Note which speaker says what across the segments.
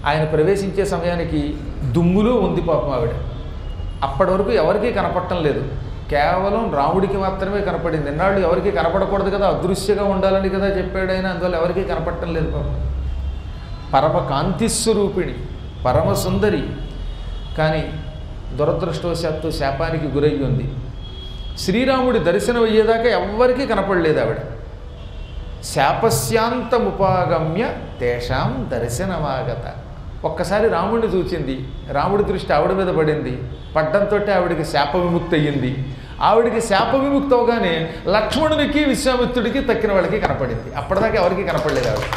Speaker 1: ఆయన ప్రవేశించే సమయానికి దుమ్ములో ఉంది పాపం ఆవిడ అప్పటి వరకు ఎవరికీ కనపడటం లేదు కేవలం రాముడికి మాత్రమే కనపడింది ఎన్నాళ్ళు ఎవరికీ కనపడకూడదు కదా అదృశ్యగా ఉండాలని కదా చెప్పాడు ఆయన అందువల్ల ఎవరికీ కనపడటం లేదు పాపం పరమ కాంతిస్వరూపిణి పరమ సుందరి కానీ దురదృష్టవశాత్తు శాపానికి గురయ్యి ఉంది శ్రీరాముడి దర్శనం అయ్యేదాకా ఎవ్వరికీ కనపడలేదు ఆవిడ శాపస్యాంతముపాగమ్య తేషాం దర్శనమాగత ఒక్కసారి రాముడిని చూచింది రాముడి దృష్టి ఆవిడ మీద పడింది పడ్డంతో ఆవిడికి శాప విముక్తి అయ్యింది ఆవిడికి శాప విముక్తి అవగానే లక్ష్మణునికి విశ్వామిత్రుడికి తక్కిన వాళ్ళకి కనపడింది అప్పటిదాకా ఎవరికి కనపడలేదు ఆవిడ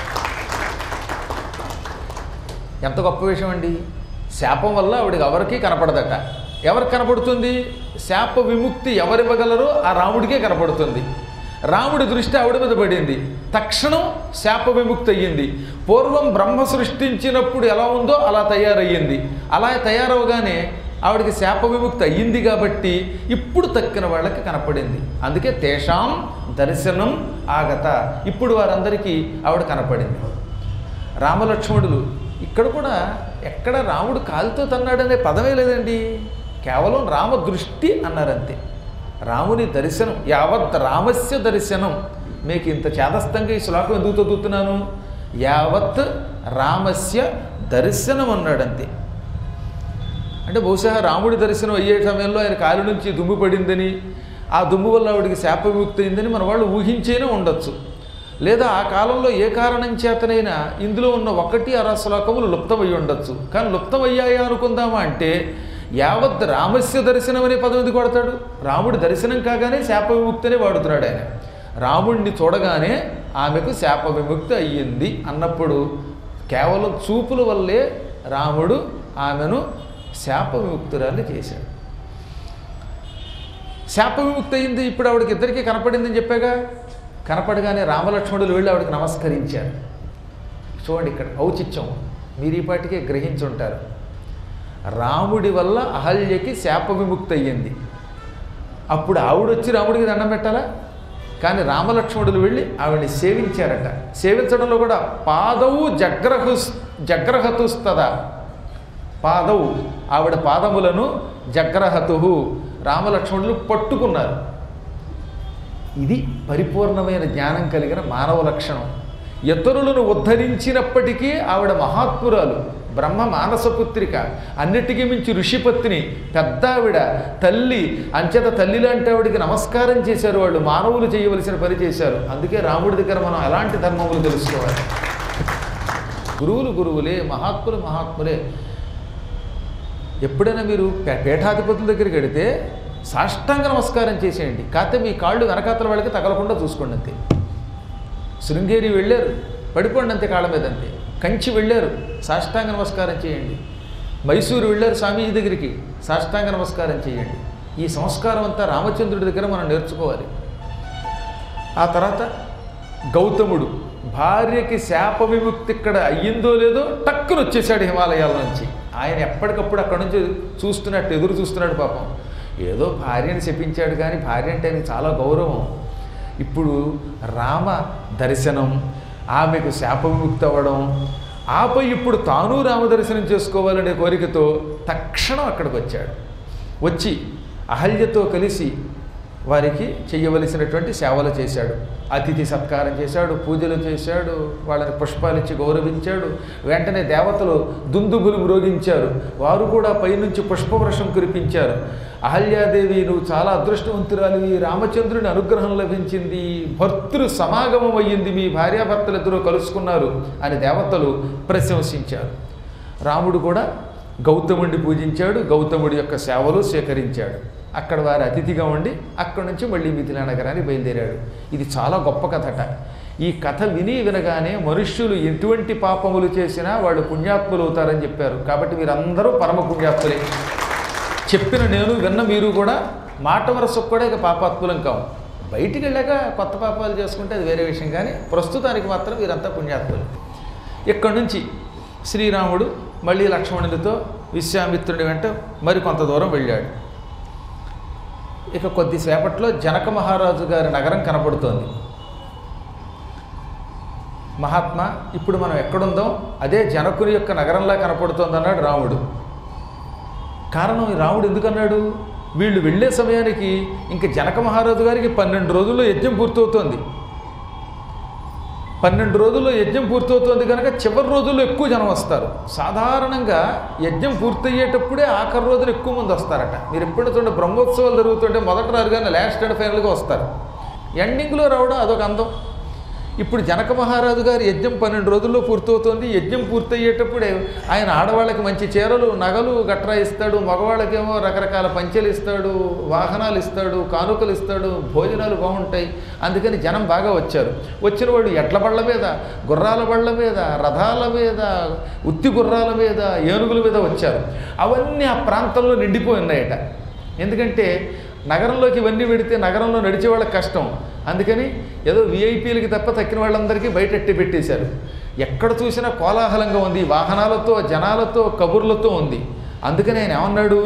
Speaker 1: ఎంత గొప్ప విషయం అండి శాపం వల్ల ఆవిడకి ఎవరికి కనపడదట ఎవరికి కనపడుతుంది శాప విముక్తి ఎవరివ్వగలరో ఆ రాముడికే కనపడుతుంది రాముడి దృష్టి ఆవిడ మీద పడింది తక్షణం శాప విముక్తి అయ్యింది పూర్వం బ్రహ్మ సృష్టించినప్పుడు ఎలా ఉందో అలా తయారయ్యింది అలా తయారవగానే ఆవిడకి శాప విముక్తి అయ్యింది కాబట్టి ఇప్పుడు తక్కిన వాళ్ళకి కనపడింది అందుకే తేషాం దర్శనం ఆగత ఇప్పుడు వారందరికీ ఆవిడ కనపడింది రామలక్ష్మణులు ఇక్కడ కూడా ఎక్కడ రాముడు కాలుతో తన్నాడనే పదమే లేదండి కేవలం రామ దృష్టి అన్నారంతే రాముని దర్శనం యావత్ రామస్య దర్శనం మీకు ఇంత చేదస్తంగా ఈ శ్లోకం ఎందుకు చదువుతున్నాను యావత్ రామస్య దర్శనం అన్నాడంతే అంటే బహుశా రాముడి దర్శనం అయ్యే సమయంలో ఆయన కాలు నుంచి దుమ్ము పడిందని ఆ దుమ్ము వల్ల ఆవిడికి శాప విముక్తి అయిందని మన వాళ్ళు ఊహించేనే ఉండొచ్చు లేదా ఆ కాలంలో ఏ కారణం చేతనైనా ఇందులో ఉన్న ఒకటి అర శ్లోకములు లుప్తమయ్యి ఉండొచ్చు కానీ లుప్తమయ్యాయా అనుకుందామా అంటే యావత్ రామస్య దర్శనం అనే పదం ఎందుకు వాడతాడు రాముడి దర్శనం కాగానే శాప విముక్తినే వాడుతున్నాడు ఆయన రాముడిని చూడగానే ఆమెకు శాప విముక్తి అయ్యింది అన్నప్పుడు కేవలం చూపుల వల్లే రాముడు ఆమెను శాప విముక్తురాలు చేశాడు శాప విముక్తి అయింది ఇప్పుడు ఆవిడకి ఇద్దరికీ కనపడిందని చెప్పాగా కనపడగానే రామలక్ష్మణులు వెళ్ళి ఆవిడకి నమస్కరించారు చూడండి ఇక్కడ ఔచిత్యం మీరు ఈ పాటికే గ్రహించుంటారు రాముడి వల్ల అహల్యకి శాప విముక్తి అయ్యింది అప్పుడు ఆవిడ వచ్చి రాముడికి దండం పెట్టాలా కానీ రామలక్ష్మణులు వెళ్ళి ఆవిడని సేవించారట సేవించడంలో కూడా పాదవు జగ్రహు జగ్రహతుస్తదా పాదవు ఆవిడ పాదములను జగ్రహతు రామలక్ష్మణులు పట్టుకున్నారు ఇది పరిపూర్ణమైన జ్ఞానం కలిగిన మానవ లక్షణం ఇతరులను ఉద్ధరించినప్పటికీ ఆవిడ మహాత్మురాలు బ్రహ్మ మానసపుత్రిక అన్నిటికీ మించి ఋషిపత్ని పెద్ద ఆవిడ తల్లి అంచెత తల్లి లాంటి ఆవిడికి నమస్కారం చేశారు వాళ్ళు మానవులు చేయవలసిన పని చేశారు అందుకే రాముడి దగ్గర మనం ఎలాంటి ధర్మములు తెలుసుకోవాలి గురువులు గురువులే మహాత్ములు మహాత్ములే ఎప్పుడైనా మీరు పే- పీఠాధిపతుల దగ్గరికి వెడితే సాష్టాంగ నమస్కారం చేసేయండి కాకపోతే మీ కాళ్ళు వెనకాతల వాళ్ళకి తగలకుండా చూసుకోండి అంతే శృంగేరి వెళ్ళారు పడిపోండి అంతే కాళ్ళ మీద అంతే కంచి వెళ్ళారు సాష్టాంగ నమస్కారం చేయండి మైసూరు వెళ్ళారు స్వామీజీ దగ్గరికి సాష్టాంగ నమస్కారం చేయండి ఈ సంస్కారం అంతా రామచంద్రుడి దగ్గర మనం నేర్చుకోవాలి ఆ తర్వాత గౌతముడు భార్యకి శాప విముక్తి ఇక్కడ అయ్యిందో లేదో టక్కున వచ్చేసాడు హిమాలయాల నుంచి ఆయన ఎప్పటికప్పుడు అక్కడ నుంచి చూస్తున్నట్టు ఎదురు చూస్తున్నాడు పాపం ఏదో భార్యని శపించాడు కానీ భార్య అంటే ఆయనకి చాలా గౌరవం ఇప్పుడు రామ దర్శనం ఆమెకు శాప విముక్తి అవ్వడం ఆపై ఇప్పుడు తాను రామ దర్శనం చేసుకోవాలనే కోరికతో తక్షణం అక్కడికి వచ్చాడు వచ్చి అహల్యతో కలిసి వారికి చేయవలసినటువంటి సేవలు చేశాడు అతిథి సత్కారం చేశాడు పూజలు చేశాడు వాళ్ళని పుష్పాలు ఇచ్చి గౌరవించాడు వెంటనే దేవతలు దుందుబులు మ్రోగించారు వారు కూడా పైనుంచి పుష్పవృషం కురిపించారు అహల్యాదేవి నువ్వు చాలా అదృష్టవంతురాలివి రామచంద్రుని అనుగ్రహం లభించింది భర్తృ సమాగమం అయ్యింది మీ భార్యాభర్తలిద్దరూ కలుసుకున్నారు అని దేవతలు ప్రశంసించారు రాముడు కూడా గౌతముడిని పూజించాడు గౌతముడి యొక్క సేవలు స్వీకరించాడు అక్కడ వారి అతిథిగా ఉండి అక్కడి నుంచి మళ్ళీ మిథిలా నగరానికి బయలుదేరాడు ఇది చాలా గొప్ప కథట ఈ కథ విని వినగానే మనుష్యులు ఎటువంటి పాపములు చేసినా వాళ్ళు పుణ్యాత్ములు అవుతారని చెప్పారు కాబట్టి మీరందరూ పరమ పుణ్యాత్ములే చెప్పిన నేను విన్న మీరు కూడా మాట వరసకు కూడా ఇక పాపాత్ములం కావు బయటికి వెళ్ళాక కొత్త పాపాలు చేసుకుంటే అది వేరే విషయం కానీ ప్రస్తుతానికి మాత్రం వీరంతా పుణ్యాత్ములు ఇక్కడి నుంచి శ్రీరాముడు మళ్ళీ లక్ష్మణుడితో విశ్వామిత్రుడి వెంట మరి కొంత దూరం వెళ్ళాడు ఇక కొద్దిసేపట్లో జనక మహారాజు గారి నగరం కనపడుతోంది మహాత్మా ఇప్పుడు మనం ఎక్కడుందాం అదే జనకుని యొక్క నగరంలా కనపడుతోంది అన్నాడు రాముడు కారణం ఈ రాముడు ఎందుకన్నాడు వీళ్ళు వెళ్ళే సమయానికి ఇంక జనక మహారాజు గారికి పన్నెండు రోజుల్లో యజ్ఞం పూర్తవుతోంది పన్నెండు రోజుల్లో యజ్ఞం పూర్తవుతోంది కనుక చివరి రోజుల్లో ఎక్కువ జనం వస్తారు సాధారణంగా యజ్ఞం పూర్తయ్యేటప్పుడే ఆఖరి రోజున ఎక్కువ మంది వస్తారట మీరు ఎప్పుడు చూడండి బ్రహ్మోత్సవాలు జరుగుతుంటే మొదట రారు కానీ లాస్ట్ అండ్ ఫైనల్గా వస్తారు ఎండింగ్లో రావడం అదొక అందం ఇప్పుడు జనక మహారాజు గారి యజ్ఞం పన్నెండు రోజుల్లో పూర్తవుతోంది యజ్ఞం పూర్తయ్యేటప్పుడే ఆయన ఆడవాళ్ళకి మంచి చీరలు నగలు గట్రా ఇస్తాడు మగవాళ్ళకేమో రకరకాల పంచెలు ఇస్తాడు వాహనాలు ఇస్తాడు కానుకలు ఇస్తాడు భోజనాలు బాగుంటాయి అందుకని జనం బాగా వచ్చారు వచ్చిన వాడు ఎడ్ల బళ్ళ మీద గుర్రాల బళ్ళ మీద రథాల మీద ఉత్తి గుర్రాల మీద ఏనుగుల మీద వచ్చారు అవన్నీ ఆ ప్రాంతంలో నిండిపోయి ఉన్నాయట ఎందుకంటే నగరంలోకి ఇవన్నీ పెడితే నగరంలో నడిచే వాళ్ళకి కష్టం అందుకని ఏదో విఐపీలకి తప్ప తక్కిన వాళ్ళందరికీ బయటెట్టి పెట్టేశారు ఎక్కడ చూసినా కోలాహలంగా ఉంది వాహనాలతో జనాలతో కబుర్లతో ఉంది అందుకని ఆయన ఏమన్నాడు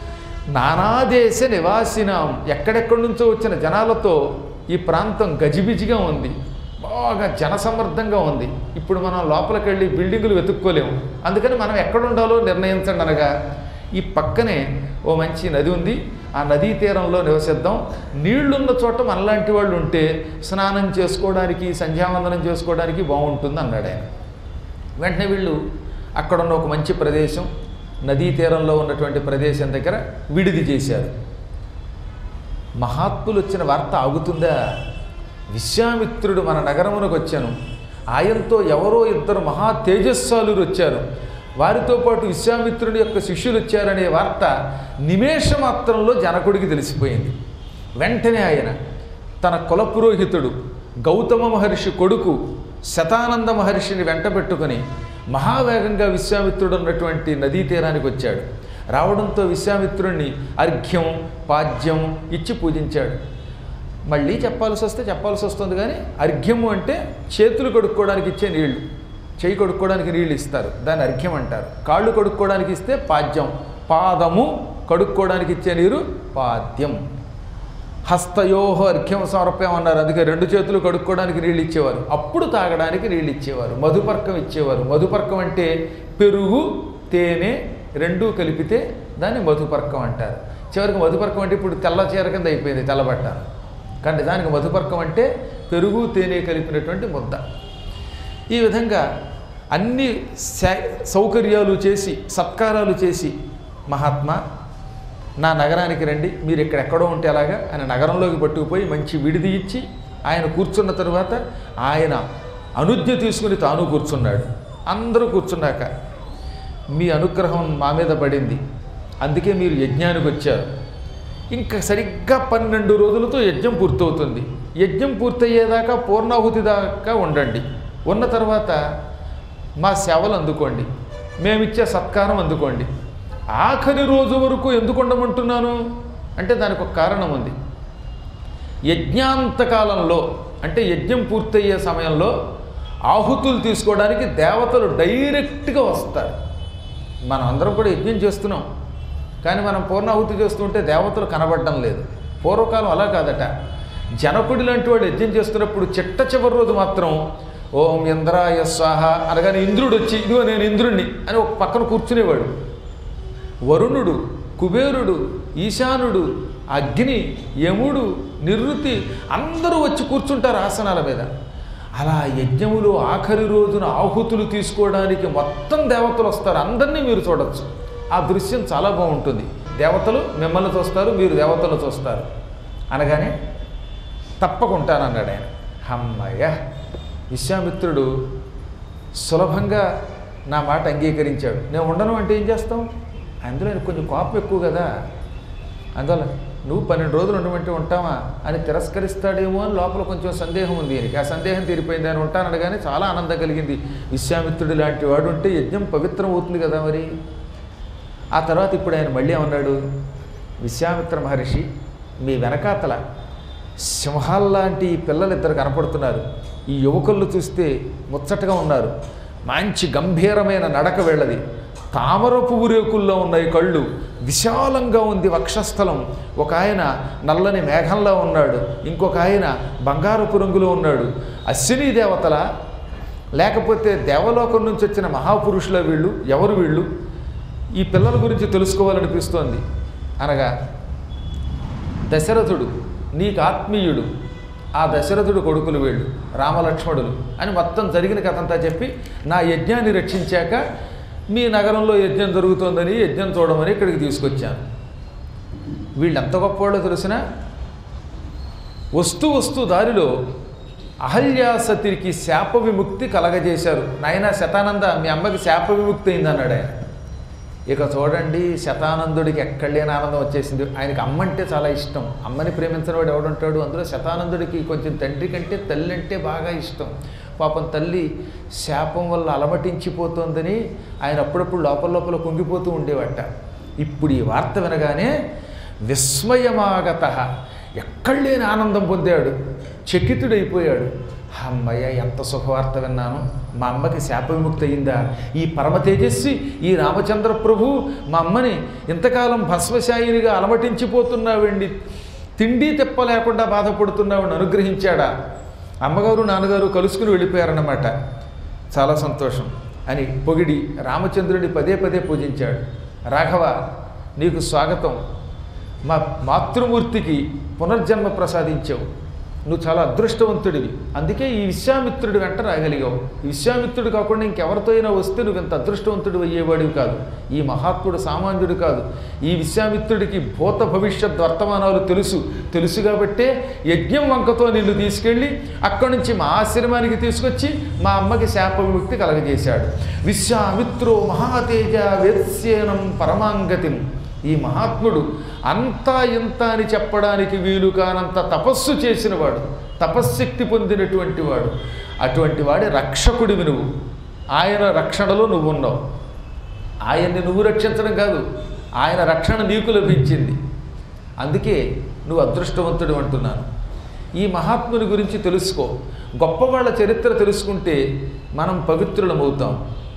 Speaker 1: నానాదేశ నివాసినాం ఎక్కడెక్కడి నుంచో వచ్చిన జనాలతో ఈ ప్రాంతం గజిబిజిగా ఉంది బాగా జనసమర్థంగా ఉంది ఇప్పుడు మనం లోపలికి వెళ్ళి బిల్డింగులు వెతుక్కోలేము అందుకని మనం ఎక్కడ ఉండాలో నిర్ణయించండి అనగా ఈ పక్కనే ఓ మంచి నది ఉంది ఆ నదీ తీరంలో నివసిద్దాం నీళ్లున్న చోట మనలాంటి వాళ్ళు ఉంటే స్నానం చేసుకోవడానికి సంధ్యావందనం చేసుకోవడానికి బాగుంటుంది అన్నాడు ఆయన వెంటనే వీళ్ళు అక్కడ ఉన్న ఒక మంచి ప్రదేశం నదీ తీరంలో ఉన్నటువంటి ప్రదేశం దగ్గర విడిది చేశారు మహాత్ములు వచ్చిన వార్త ఆగుతుందా విశ్వామిత్రుడు మన నగరమునకు వచ్చాను ఆయనతో ఎవరో ఇద్దరు మహా తేజస్సాలురు వచ్చారు వారితో పాటు విశ్వామిత్రుడి యొక్క శిష్యులు వచ్చారనే వార్త నిమేష మాత్రంలో జనకుడికి తెలిసిపోయింది వెంటనే ఆయన తన కులపురోహితుడు గౌతమ మహర్షి కొడుకు శతానంద మహర్షిని వెంట పెట్టుకొని మహావేగంగా విశ్వామిత్రుడు ఉన్నటువంటి నదీ తీరానికి వచ్చాడు రావడంతో విశ్వామిత్రుణ్ణి అర్ఘ్యం పాద్యం ఇచ్చి పూజించాడు మళ్ళీ చెప్పాల్సి వస్తే చెప్పాల్సి వస్తుంది కానీ అర్ఘ్యము అంటే చేతులు కడుక్కోవడానికి ఇచ్చే నీళ్లు చేయి కడుక్కోవడానికి నీళ్ళు ఇస్తారు దాన్ని అర్ఘ్యం అంటారు కాళ్ళు కడుక్కోవడానికి ఇస్తే పాద్యం పాదము కడుక్కోవడానికి ఇచ్చే నీరు పాద్యం హస్తయోహ అర్ఘ్యం సమర్ప్యం అన్నారు అందుకే రెండు చేతులు కడుక్కోవడానికి నీళ్ళు ఇచ్చేవారు అప్పుడు తాగడానికి నీళ్ళు ఇచ్చేవారు మధుపర్కం ఇచ్చేవారు మధుపర్కం అంటే పెరుగు తేనె రెండూ కలిపితే దాన్ని మధుపర్కం అంటారు చివరికి మధుపర్కం అంటే ఇప్పుడు తెల్ల చీర కింద అయిపోయింది తెల్లబట్ట కానీ నిజానికి మధుపర్కం అంటే పెరుగు తేనె కలిపినటువంటి ముద్ద ఈ విధంగా అన్ని సా- సౌకర్యాలు చేసి సత్కారాలు చేసి మహాత్మా నా నగరానికి రండి మీరు ఇక్కడ ఎక్కడో ఉంటే అలాగా ఆయన నగరంలోకి పట్టుకుపోయి మంచి విడిది ఇచ్చి ఆయన కూర్చున్న తరువాత ఆయన అనుజ్ఞ తీసుకుని తాను కూర్చున్నాడు అందరూ కూర్చున్నాక మీ అనుగ్రహం మా మీద పడింది అందుకే మీరు యజ్ఞానికి వచ్చారు ఇంకా సరిగ్గా పన్నెండు రోజులతో యజ్ఞం పూర్తవుతుంది యజ్ఞం పూర్తయ్యేదాకా పూర్ణాహుతి దాకా ఉండండి ఉన్న తర్వాత మా సేవలు అందుకోండి మేమిచ్చే సత్కారం అందుకోండి ఆఖరి రోజు వరకు ఎందుకు ఉండమంటున్నాను అంటే దానికి ఒక కారణం ఉంది యజ్ఞాంతకాలంలో అంటే యజ్ఞం పూర్తయ్యే సమయంలో ఆహుతులు తీసుకోవడానికి దేవతలు డైరెక్ట్గా వస్తారు మనం అందరం కూడా యజ్ఞం చేస్తున్నాం కానీ మనం పూర్ణాహుతి చేస్తుంటే దేవతలు కనబడడం లేదు పూర్వకాలం అలా కాదట జనకుడి లాంటి వాడు యజ్ఞం చేస్తున్నప్పుడు చిట్ట చివరి రోజు మాత్రం ఓం ఇంద్రాయ స్వాహ అనగానే ఇంద్రుడు వచ్చి ఇదిగో నేను ఇంద్రుణ్ణి అని ఒక పక్కన కూర్చునేవాడు వరుణుడు కుబేరుడు ఈశానుడు అగ్ని యముడు నివృత్తి అందరూ వచ్చి కూర్చుంటారు ఆసనాల మీద అలా యజ్ఞములు ఆఖరి రోజున ఆహుతులు తీసుకోవడానికి మొత్తం దేవతలు వస్తారు అందరినీ మీరు చూడొచ్చు ఆ దృశ్యం చాలా బాగుంటుంది దేవతలు మిమ్మల్ని చూస్తారు మీరు దేవతలు చూస్తారు అనగానే తప్పకుంటానన్నాడు ఆయన అమ్మయ్య విశ్వామిత్రుడు సులభంగా నా మాట అంగీకరించాడు నేను ఉండను అంటే ఏం చేస్తాం అందులో ఆయనకు కొంచెం కోపం ఎక్కువ కదా అందువల్ల నువ్వు పన్నెండు రోజులు ఉండమంటే ఉంటావా అని తిరస్కరిస్తాడేమో అని లోపల కొంచెం సందేహం ఉంది ఈయనకి ఆ సందేహం తీరిపోయింది ఆయన ఉంటానడగానే చాలా ఆనందం కలిగింది విశ్వామిత్రుడు లాంటి వాడు ఉంటే యజ్ఞం పవిత్రం అవుతుంది కదా మరి ఆ తర్వాత ఇప్పుడు ఆయన మళ్ళీ ఏమన్నాడు విశ్వామిత్ర మహర్షి మీ వెనకాతల సింహాల్లాంటి ఈ పిల్లలు ఇద్దరు కనపడుతున్నారు ఈ యువకులను చూస్తే ముచ్చటగా ఉన్నారు మంచి గంభీరమైన నడక వెళ్ళది తామర పువ్వు రేకుల్లో ఉన్నాయి కళ్ళు విశాలంగా ఉంది వక్షస్థలం ఒక ఆయన నల్లని మేఘంలో ఉన్నాడు ఇంకొక ఆయన బంగారపు రంగులో ఉన్నాడు అశ్విని దేవతల లేకపోతే దేవలోకం నుంచి వచ్చిన మహాపురుషుల వీళ్ళు ఎవరు వీళ్ళు ఈ పిల్లల గురించి తెలుసుకోవాలనిపిస్తోంది అనగా దశరథుడు నీకు ఆత్మీయుడు ఆ దశరథుడు కొడుకులు వీళ్ళు రామలక్ష్మణులు అని మొత్తం జరిగిన కథ అంతా చెప్పి నా యజ్ఞాన్ని రక్షించాక మీ నగరంలో యజ్ఞం జరుగుతోందని యజ్ఞం చూడమని ఇక్కడికి తీసుకొచ్చాను వీళ్ళు ఎంత గొప్పవాళ్ళో తెలిసిన వస్తూ వస్తూ దారిలో అహల్యాసతికి శాప విముక్తి కలగజేశారు నాయన శతానంద మీ అమ్మకి శాప విముక్తి అయిందన్నాడు ఆయన ఇక చూడండి శతానందుడికి ఎక్కడ లేని ఆనందం వచ్చేసింది ఆయనకి అమ్మ అంటే చాలా ఇష్టం అమ్మని ప్రేమించిన వాడు ఎవడుంటాడు అందులో శతానందుడికి కొంచెం తండ్రి కంటే తల్లి అంటే బాగా ఇష్టం పాపం తల్లి శాపం వల్ల అలమటించిపోతోందని ఆయన అప్పుడప్పుడు లోపల లోపల కుంగిపోతూ ఉండేవట ఇప్పుడు ఈ వార్త వినగానే విస్మయమాగత ఎక్కడ లేని ఆనందం పొందాడు చకితుడైపోయాడు అమ్మయ్య ఎంత శుభవార్త విన్నాను మా అమ్మకి శాప విముక్తి అయిందా ఈ పరమ తేజస్వి ఈ రామచంద్ర ప్రభు మా అమ్మని ఇంతకాలం భస్మశాయినిగా అలమటించిపోతున్నావండి తిండి తెప్ప లేకుండా బాధపడుతున్నావని అనుగ్రహించాడా అమ్మగారు నాన్నగారు కలుసుకుని వెళ్ళిపోయారన్నమాట చాలా సంతోషం అని పొగిడి రామచంద్రుడి పదే పదే పూజించాడు రాఘవ నీకు స్వాగతం మా మాతృమూర్తికి పునర్జన్మ ప్రసాదించావు నువ్వు చాలా అదృష్టవంతుడివి అందుకే ఈ విశ్వామిత్రుడి వెంట రాగలిగావు ఈ విశ్వామిత్రుడు కాకుండా ఇంకెవరితో అయినా వస్తే నువ్వు ఎంత అదృష్టవంతుడు అయ్యేవాడివి కాదు ఈ మహాత్ముడు సామాన్యుడు కాదు ఈ విశ్వామిత్రుడికి భూత భవిష్యత్ వర్తమానాలు తెలుసు తెలుసు కాబట్టే యజ్ఞం వంకతో నిన్ను తీసుకెళ్ళి అక్కడి నుంచి మా ఆశ్రమానికి తీసుకొచ్చి మా అమ్మకి శాప విముక్తి కలగజేశాడు విశ్వామిత్రో మహాతేజ వేత్స్యేనం పరమాంగతిం ఈ మహాత్ముడు అంతా ఇంత అని చెప్పడానికి వీలు కానంత తపస్సు చేసినవాడు తపశ్శక్తి పొందినటువంటి వాడు అటువంటి వాడి రక్షకుడివి నువ్వు ఆయన రక్షణలో నువ్వు ఉన్నావు ఆయన్ని నువ్వు రక్షించడం కాదు ఆయన రక్షణ నీకు లభించింది అందుకే నువ్వు అదృష్టవంతుడు అంటున్నాను ఈ మహాత్ముని గురించి తెలుసుకో గొప్పవాళ్ళ చరిత్ర తెలుసుకుంటే మనం పవిత్రులమవుతాం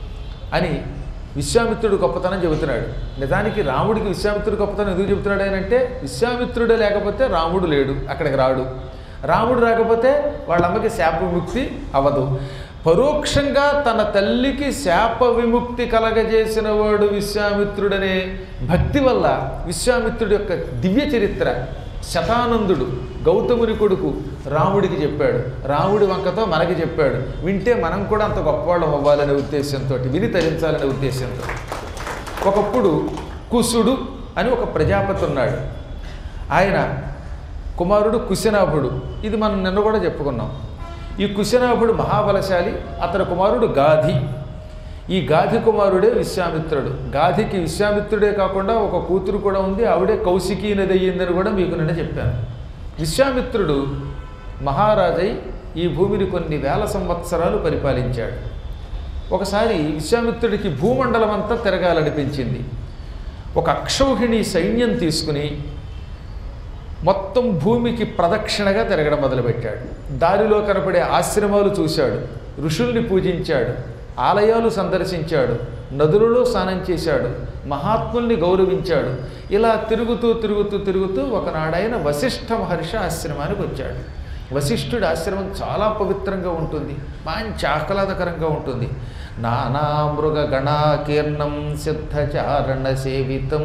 Speaker 1: అని విశ్వామిత్రుడు గొప్పతనం చెబుతున్నాడు నిజానికి రాముడికి విశ్వామిత్రుడు గొప్పతనం ఎందుకు చెబుతున్నాడు ఆయన అంటే విశ్వామిత్రుడే లేకపోతే రాముడు లేడు అక్కడికి రాడు రాముడు రాకపోతే వాళ్ళ అమ్మకి శాప విముక్తి అవ్వదు పరోక్షంగా తన తల్లికి శాప విముక్తి కలగజేసిన వాడు విశ్వామిత్రుడనే భక్తి వల్ల విశ్వామిత్రుడి యొక్క దివ్య చరిత్ర శతానందుడు గౌతముని కొడుకు రాముడికి చెప్పాడు రాముడి వంకతో మనకి చెప్పాడు వింటే మనం కూడా అంత గొప్పవాళ్ళం అవ్వాలనే ఉద్దేశంతో విని తరించాలనే ఉద్దేశంతో ఒకప్పుడు కుసుడు అని ఒక ప్రజాపతి ఉన్నాడు ఆయన కుమారుడు కుశనాభుడు ఇది మనం నిన్న కూడా చెప్పుకున్నాం ఈ కుశనాభుడు మహాబలశాలి అతని కుమారుడు గాధి ఈ గాధి కుమారుడే విశ్వామిత్రుడు గాధికి విశ్వామిత్రుడే కాకుండా ఒక కూతురు కూడా ఉంది ఆవిడే కౌశికీ నది అయ్యిందని కూడా మీకు నిన్న చెప్పాను విశ్వామిత్రుడు మహారాజై ఈ భూమిని కొన్ని వేల సంవత్సరాలు పరిపాలించాడు ఒకసారి విశ్వామిత్రుడికి భూమండలం అంతా తిరగాలనిపించింది ఒక అక్షౌహిణి సైన్యం తీసుకుని మొత్తం భూమికి ప్రదక్షిణగా తిరగడం మొదలుపెట్టాడు దారిలో కనపడే ఆశ్రమాలు చూశాడు ఋషుల్ని పూజించాడు ఆలయాలు సందర్శించాడు నదులలో స్నానం చేశాడు మహాత్ముల్ని గౌరవించాడు ఇలా తిరుగుతూ తిరుగుతూ తిరుగుతూ ఒకనాడైన వశిష్ఠ మహర్షి ఆశ్రమానికి వచ్చాడు వశిష్ఠుడి ఆశ్రమం చాలా పవిత్రంగా ఉంటుంది మంచి ఆహ్లాదకరంగా ఉంటుంది నానా మృగ గణాకీర్ణం సిద్ధచారణ సేవితం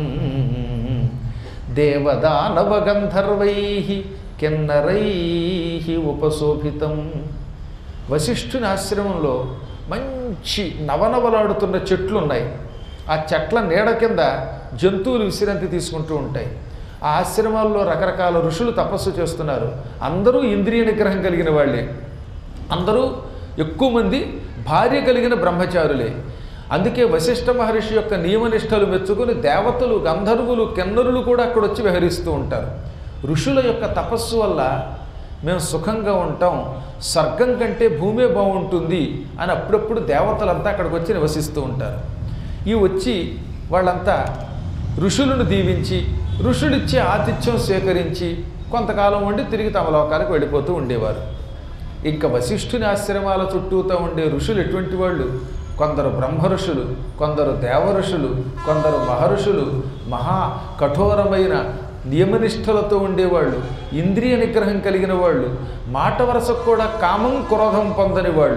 Speaker 1: దేవదానవగంధర్వై కిన్నరై ఉపశోభితం వశిష్ఠుని ఆశ్రమంలో మంచి నవనవలాడుతున్న చెట్లు ఉన్నాయి ఆ చెట్ల నీడ కింద జంతువులు విశ్రాంతి తీసుకుంటూ ఉంటాయి ఆ ఆశ్రమాల్లో రకరకాల ఋషులు తపస్సు చేస్తున్నారు అందరూ ఇంద్రియ నిగ్రహం కలిగిన వాళ్ళే అందరూ ఎక్కువ మంది భార్య కలిగిన బ్రహ్మచారులే అందుకే వశిష్ఠ మహర్షి యొక్క నియమనిష్టలు మెచ్చుకుని దేవతలు గంధర్వులు కిన్నరులు కూడా అక్కడ వచ్చి విహరిస్తూ ఉంటారు ఋషుల యొక్క తపస్సు వల్ల మేము సుఖంగా ఉంటాం స్వర్గం కంటే భూమే బాగుంటుంది అని అప్పుడప్పుడు దేవతలంతా అక్కడికి వచ్చి నివసిస్తూ ఉంటారు ఈ వచ్చి వాళ్ళంతా ఋషులను దీవించి ఋషుడిచ్చే ఆతిథ్యం స్వీకరించి కొంతకాలం ఉండి తిరిగి తమ లోకాలకు వెళ్ళిపోతూ ఉండేవారు ఇంకా వశిష్ఠుని ఆశ్రమాల చుట్టూతో ఉండే ఋషులు ఎటువంటి వాళ్ళు కొందరు బ్రహ్మ ఋషులు కొందరు దేవ ఋషులు కొందరు మహర్షులు మహా కఠోరమైన నియమనిష్టలతో ఉండేవాళ్ళు ఇంద్రియ నిగ్రహం కలిగిన వాళ్ళు మాట వరసకు కూడా కామం క్రోధం పొందని వాళ్ళు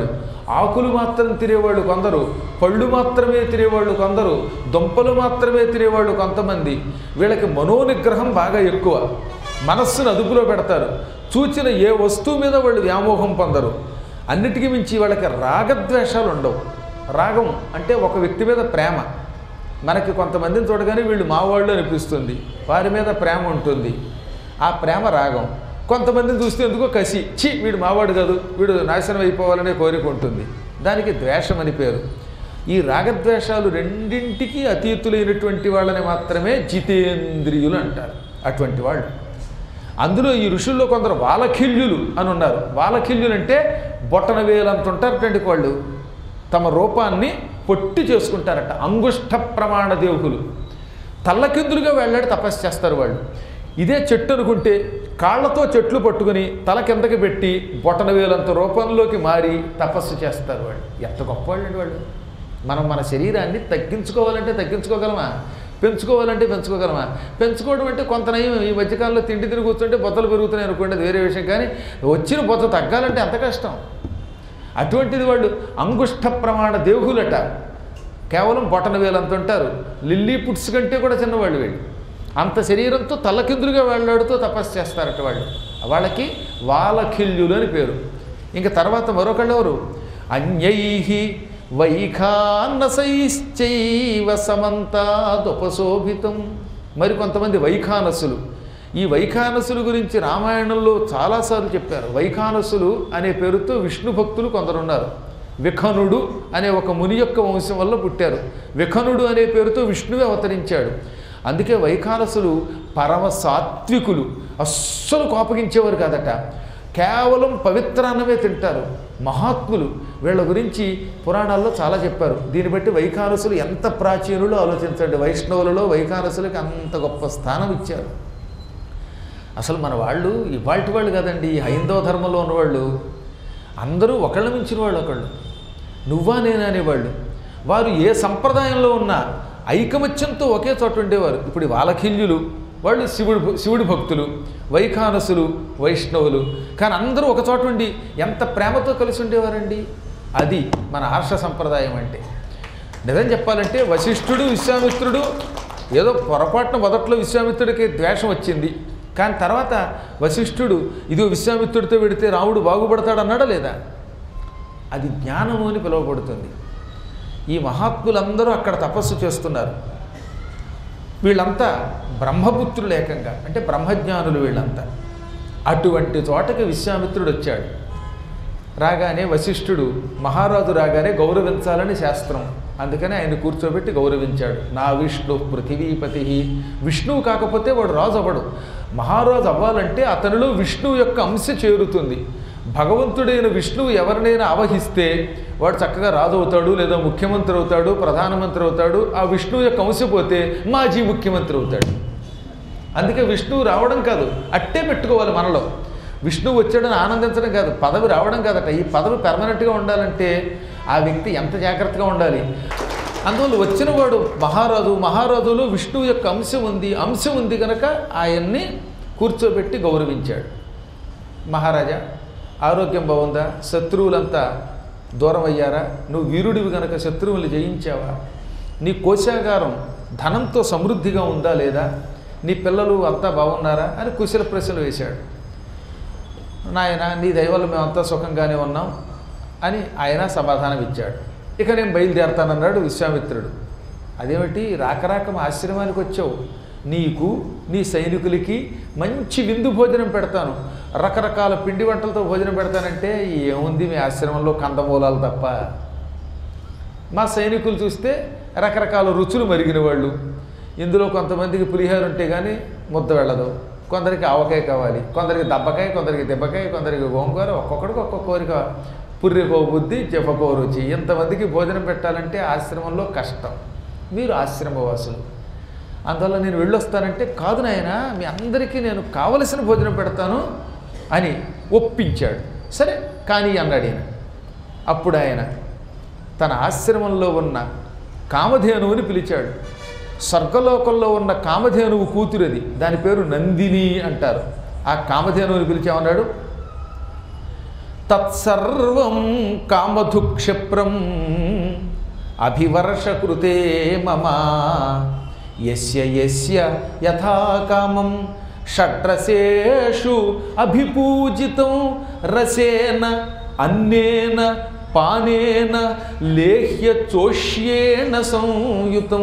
Speaker 1: ఆకులు మాత్రం తినేవాళ్ళు కొందరు పళ్ళు మాత్రమే తినేవాళ్ళు కొందరు దుంపలు మాత్రమే తినేవాళ్ళు కొంతమంది వీళ్ళకి మనోనిగ్రహం బాగా ఎక్కువ మనస్సును అదుపులో పెడతారు చూచిన ఏ వస్తువు మీద వాళ్ళు వ్యామోహం పొందరు అన్నిటికీ మించి వాళ్ళకి రాగద్వేషాలు ఉండవు రాగం అంటే ఒక వ్యక్తి మీద ప్రేమ మనకి కొంతమందిని చూడగానే వీళ్ళు మావాళ్ళు అనిపిస్తుంది వారి మీద ప్రేమ ఉంటుంది ఆ ప్రేమ రాగం కొంతమందిని చూస్తే ఎందుకో కసి చి వీడు మావాడు కాదు వీడు నాశనం అయిపోవాలనే కోరిక ఉంటుంది దానికి ద్వేషం అని పేరు ఈ రాగద్వేషాలు రెండింటికి అతీతులైనటువంటి వాళ్ళని మాత్రమే జితేంద్రియులు అంటారు అటువంటి వాళ్ళు అందులో ఈ ఋషుల్లో కొందరు వాలఖిల్యులు అని ఉన్నారు వాలఖిల్యులు అంటే బొట్టన వేలంత ఉంటారటండి వాళ్ళు తమ రూపాన్ని పొట్టి చేసుకుంటారట అంగుష్ట ప్రమాణ దేవుకులు తల్లకిందులుగా వెళ్ళాడు తపస్సు చేస్తారు వాళ్ళు ఇదే చెట్టు అనుకుంటే కాళ్ళతో చెట్లు పట్టుకుని తల కిందకి పెట్టి బొటన వేలంత రూపంలోకి మారి తపస్సు చేస్తారు వాళ్ళు ఎంత గొప్పవాళ్ళండి వాళ్ళు మనం మన శరీరాన్ని తగ్గించుకోవాలంటే తగ్గించుకోగలమా పెంచుకోవాలంటే పెంచుకోగలమా పెంచుకోవడం అంటే కొంత నయం ఈ మధ్యకాలంలో తిండి తిని కూర్చుంటే బొత్తలు పెరుగుతున్నాయి అనుకోండి అది వేరే విషయం కానీ వచ్చిన బొత్త తగ్గాలంటే ఎంత కష్టం అటువంటిది వాళ్ళు అంగుష్ట ప్రమాణ దేవుగులట కేవలం బొటన వేలంత ఉంటారు లిల్లీ పుట్స్ కంటే కూడా చిన్నవాళ్ళు వీళ్ళు అంత శరీరంతో తలకిందులుగా వెళ్ళాడుతూ తపస్సు చేస్తారట వాళ్ళు వాళ్ళకి వాలఖిల్యులు అని పేరు ఇంకా తర్వాత మరొకళ్ళు ఎవరు అన్యై వైఖానసైశ్చైవ సమంతాదుపశోభితం మరి కొంతమంది వైఖానసులు ఈ వైఖానసుల గురించి రామాయణంలో చాలాసార్లు చెప్పారు వైఖానసులు అనే పేరుతో విష్ణు భక్తులు కొందరున్నారు విఖనుడు అనే ఒక ముని యొక్క వంశం వల్ల పుట్టారు విఖనుడు అనే పేరుతో విష్ణువే అవతరించాడు అందుకే వైఖానసులు పరమ సాత్వికులు అస్సలు కోపగించేవారు కాదట కేవలం పవిత్రాన్నమే తింటారు మహాత్ములు వీళ్ళ గురించి పురాణాల్లో చాలా చెప్పారు దీన్ని బట్టి వైఖానసులు ఎంత ప్రాచీనులో ఆలోచించండి వైష్ణవులలో వైఖానసులకి అంత గొప్ప స్థానం ఇచ్చారు అసలు మన వాళ్ళు ఇవాళ వాళ్ళు కదండి ఈ హైందవ ధర్మంలో ఉన్నవాళ్ళు అందరూ ఒకళ్ళ మించిన వాళ్ళు ఒకళ్ళు నువ్వా నేనా అనేవాళ్ళు వారు ఏ సంప్రదాయంలో ఉన్నా ఐకమత్యంతో ఒకే చోట ఉండేవారు ఇప్పుడు ఈ వాలఖిల్యులు వాళ్ళు శివుడు శివుడి భక్తులు వైఖానసులు వైష్ణవులు కానీ అందరూ ఒక చోట ఉండి ఎంత ప్రేమతో కలిసి ఉండేవారండి అది మన ఆర్ష సంప్రదాయం అంటే నిజం చెప్పాలంటే వశిష్ఠుడు విశ్వామిత్రుడు ఏదో పొరపాటున మొదట్లో విశ్వామిత్రుడికి ద్వేషం వచ్చింది కానీ తర్వాత వశిష్ఠుడు ఇదిగో విశ్వామిత్రుడితో పెడితే రాముడు బాగుపడతాడు అన్నాడా లేదా అది జ్ఞానము అని పిలువబడుతుంది ఈ మహాత్ములందరూ అక్కడ తపస్సు చేస్తున్నారు వీళ్ళంతా బ్రహ్మపుత్రులు ఏకంగా అంటే బ్రహ్మజ్ఞానులు వీళ్ళంతా అటువంటి చోటకి విశ్వామిత్రుడు వచ్చాడు రాగానే వశిష్ఠుడు మహారాజు రాగానే గౌరవించాలని శాస్త్రం అందుకని ఆయన కూర్చోబెట్టి గౌరవించాడు నా విష్ణు పృథివీపతి విష్ణువు కాకపోతే వాడు రాజు అవ్వడు మహారాజు అవ్వాలంటే అతనిలో విష్ణువు యొక్క అంశ చేరుతుంది భగవంతుడైన విష్ణువు ఎవరినైనా ఆవహిస్తే వాడు చక్కగా రాజు అవుతాడు లేదా ముఖ్యమంత్రి అవుతాడు ప్రధానమంత్రి అవుతాడు ఆ విష్ణువు యొక్క అంశ పోతే మాజీ ముఖ్యమంత్రి అవుతాడు అందుకే విష్ణువు రావడం కాదు అట్టే పెట్టుకోవాలి మనలో విష్ణువు వచ్చాడని ఆనందించడం కాదు పదవి రావడం కాదట ఈ పదవి పెర్మనెంట్గా ఉండాలంటే ఆ వ్యక్తి ఎంత జాగ్రత్తగా ఉండాలి అందువల్ల వచ్చిన వాడు మహారాజు మహారాజులో విష్ణువు యొక్క అంశం ఉంది అంశం ఉంది కనుక ఆయన్ని కూర్చోబెట్టి గౌరవించాడు మహారాజా ఆరోగ్యం బాగుందా శత్రువులంతా దూరం అయ్యారా నువ్వు వీరుడివి గనక శత్రువులు జయించావా నీ కోశాగారం ధనంతో సమృద్ధిగా ఉందా లేదా నీ పిల్లలు అంతా బాగున్నారా అని కుశల ప్రశ్నలు వేశాడు నాయన నీ దయవల్ల మేమంతా సుఖంగానే ఉన్నాం అని ఆయన సమాధానం ఇచ్చాడు ఇక నేను బయలుదేరతానన్నాడు విశ్వామిత్రుడు అదేమిటి రాక రాక మా ఆశ్రమానికి వచ్చావు నీకు నీ సైనికులకి మంచి విందు భోజనం పెడతాను రకరకాల పిండి వంటలతో భోజనం పెడతానంటే ఏముంది మీ ఆశ్రమంలో కందమూలాలు తప్ప మా సైనికులు చూస్తే రకరకాల రుచులు మరిగిన వాళ్ళు ఇందులో కొంతమందికి పులిహోర ఉంటే కానీ ముద్ద వెళ్ళదు కొందరికి ఆవకాయ కావాలి కొందరికి దబ్బకాయ కొందరికి దెబ్బకాయ కొందరికి గోంగూర ఒక్కొక్కడికి ఒక్కొక్క కోరిక పుర్రికో బుద్ధి చెప్పకో రుచి ఇంతమందికి భోజనం పెట్టాలంటే ఆశ్రమంలో కష్టం మీరు ఆశ్రమవాసులు అందువల్ల నేను వెళ్ళొస్తానంటే కాదు నాయన మీ అందరికీ నేను కావలసిన భోజనం పెడతాను అని ఒప్పించాడు సరే కానీ అన్నాడు ఈయన అప్పుడు ఆయన తన ఆశ్రమంలో ఉన్న కామధేనువుని పిలిచాడు స్వర్గలోకంలో ఉన్న కామధేనువు కూతురది దాని పేరు నందిని అంటారు ఆ కామధేనువుని పిలిచామన్నాడు తత్సర్వం కామధు క్షిప్రం అభివర్షకృతే మమ యస్య యస్య యథా కామం షడ్రసేషు అభిపూజితం రసేన అన్నేన పానేన లేహ్య చోష్యేణ సంయుతం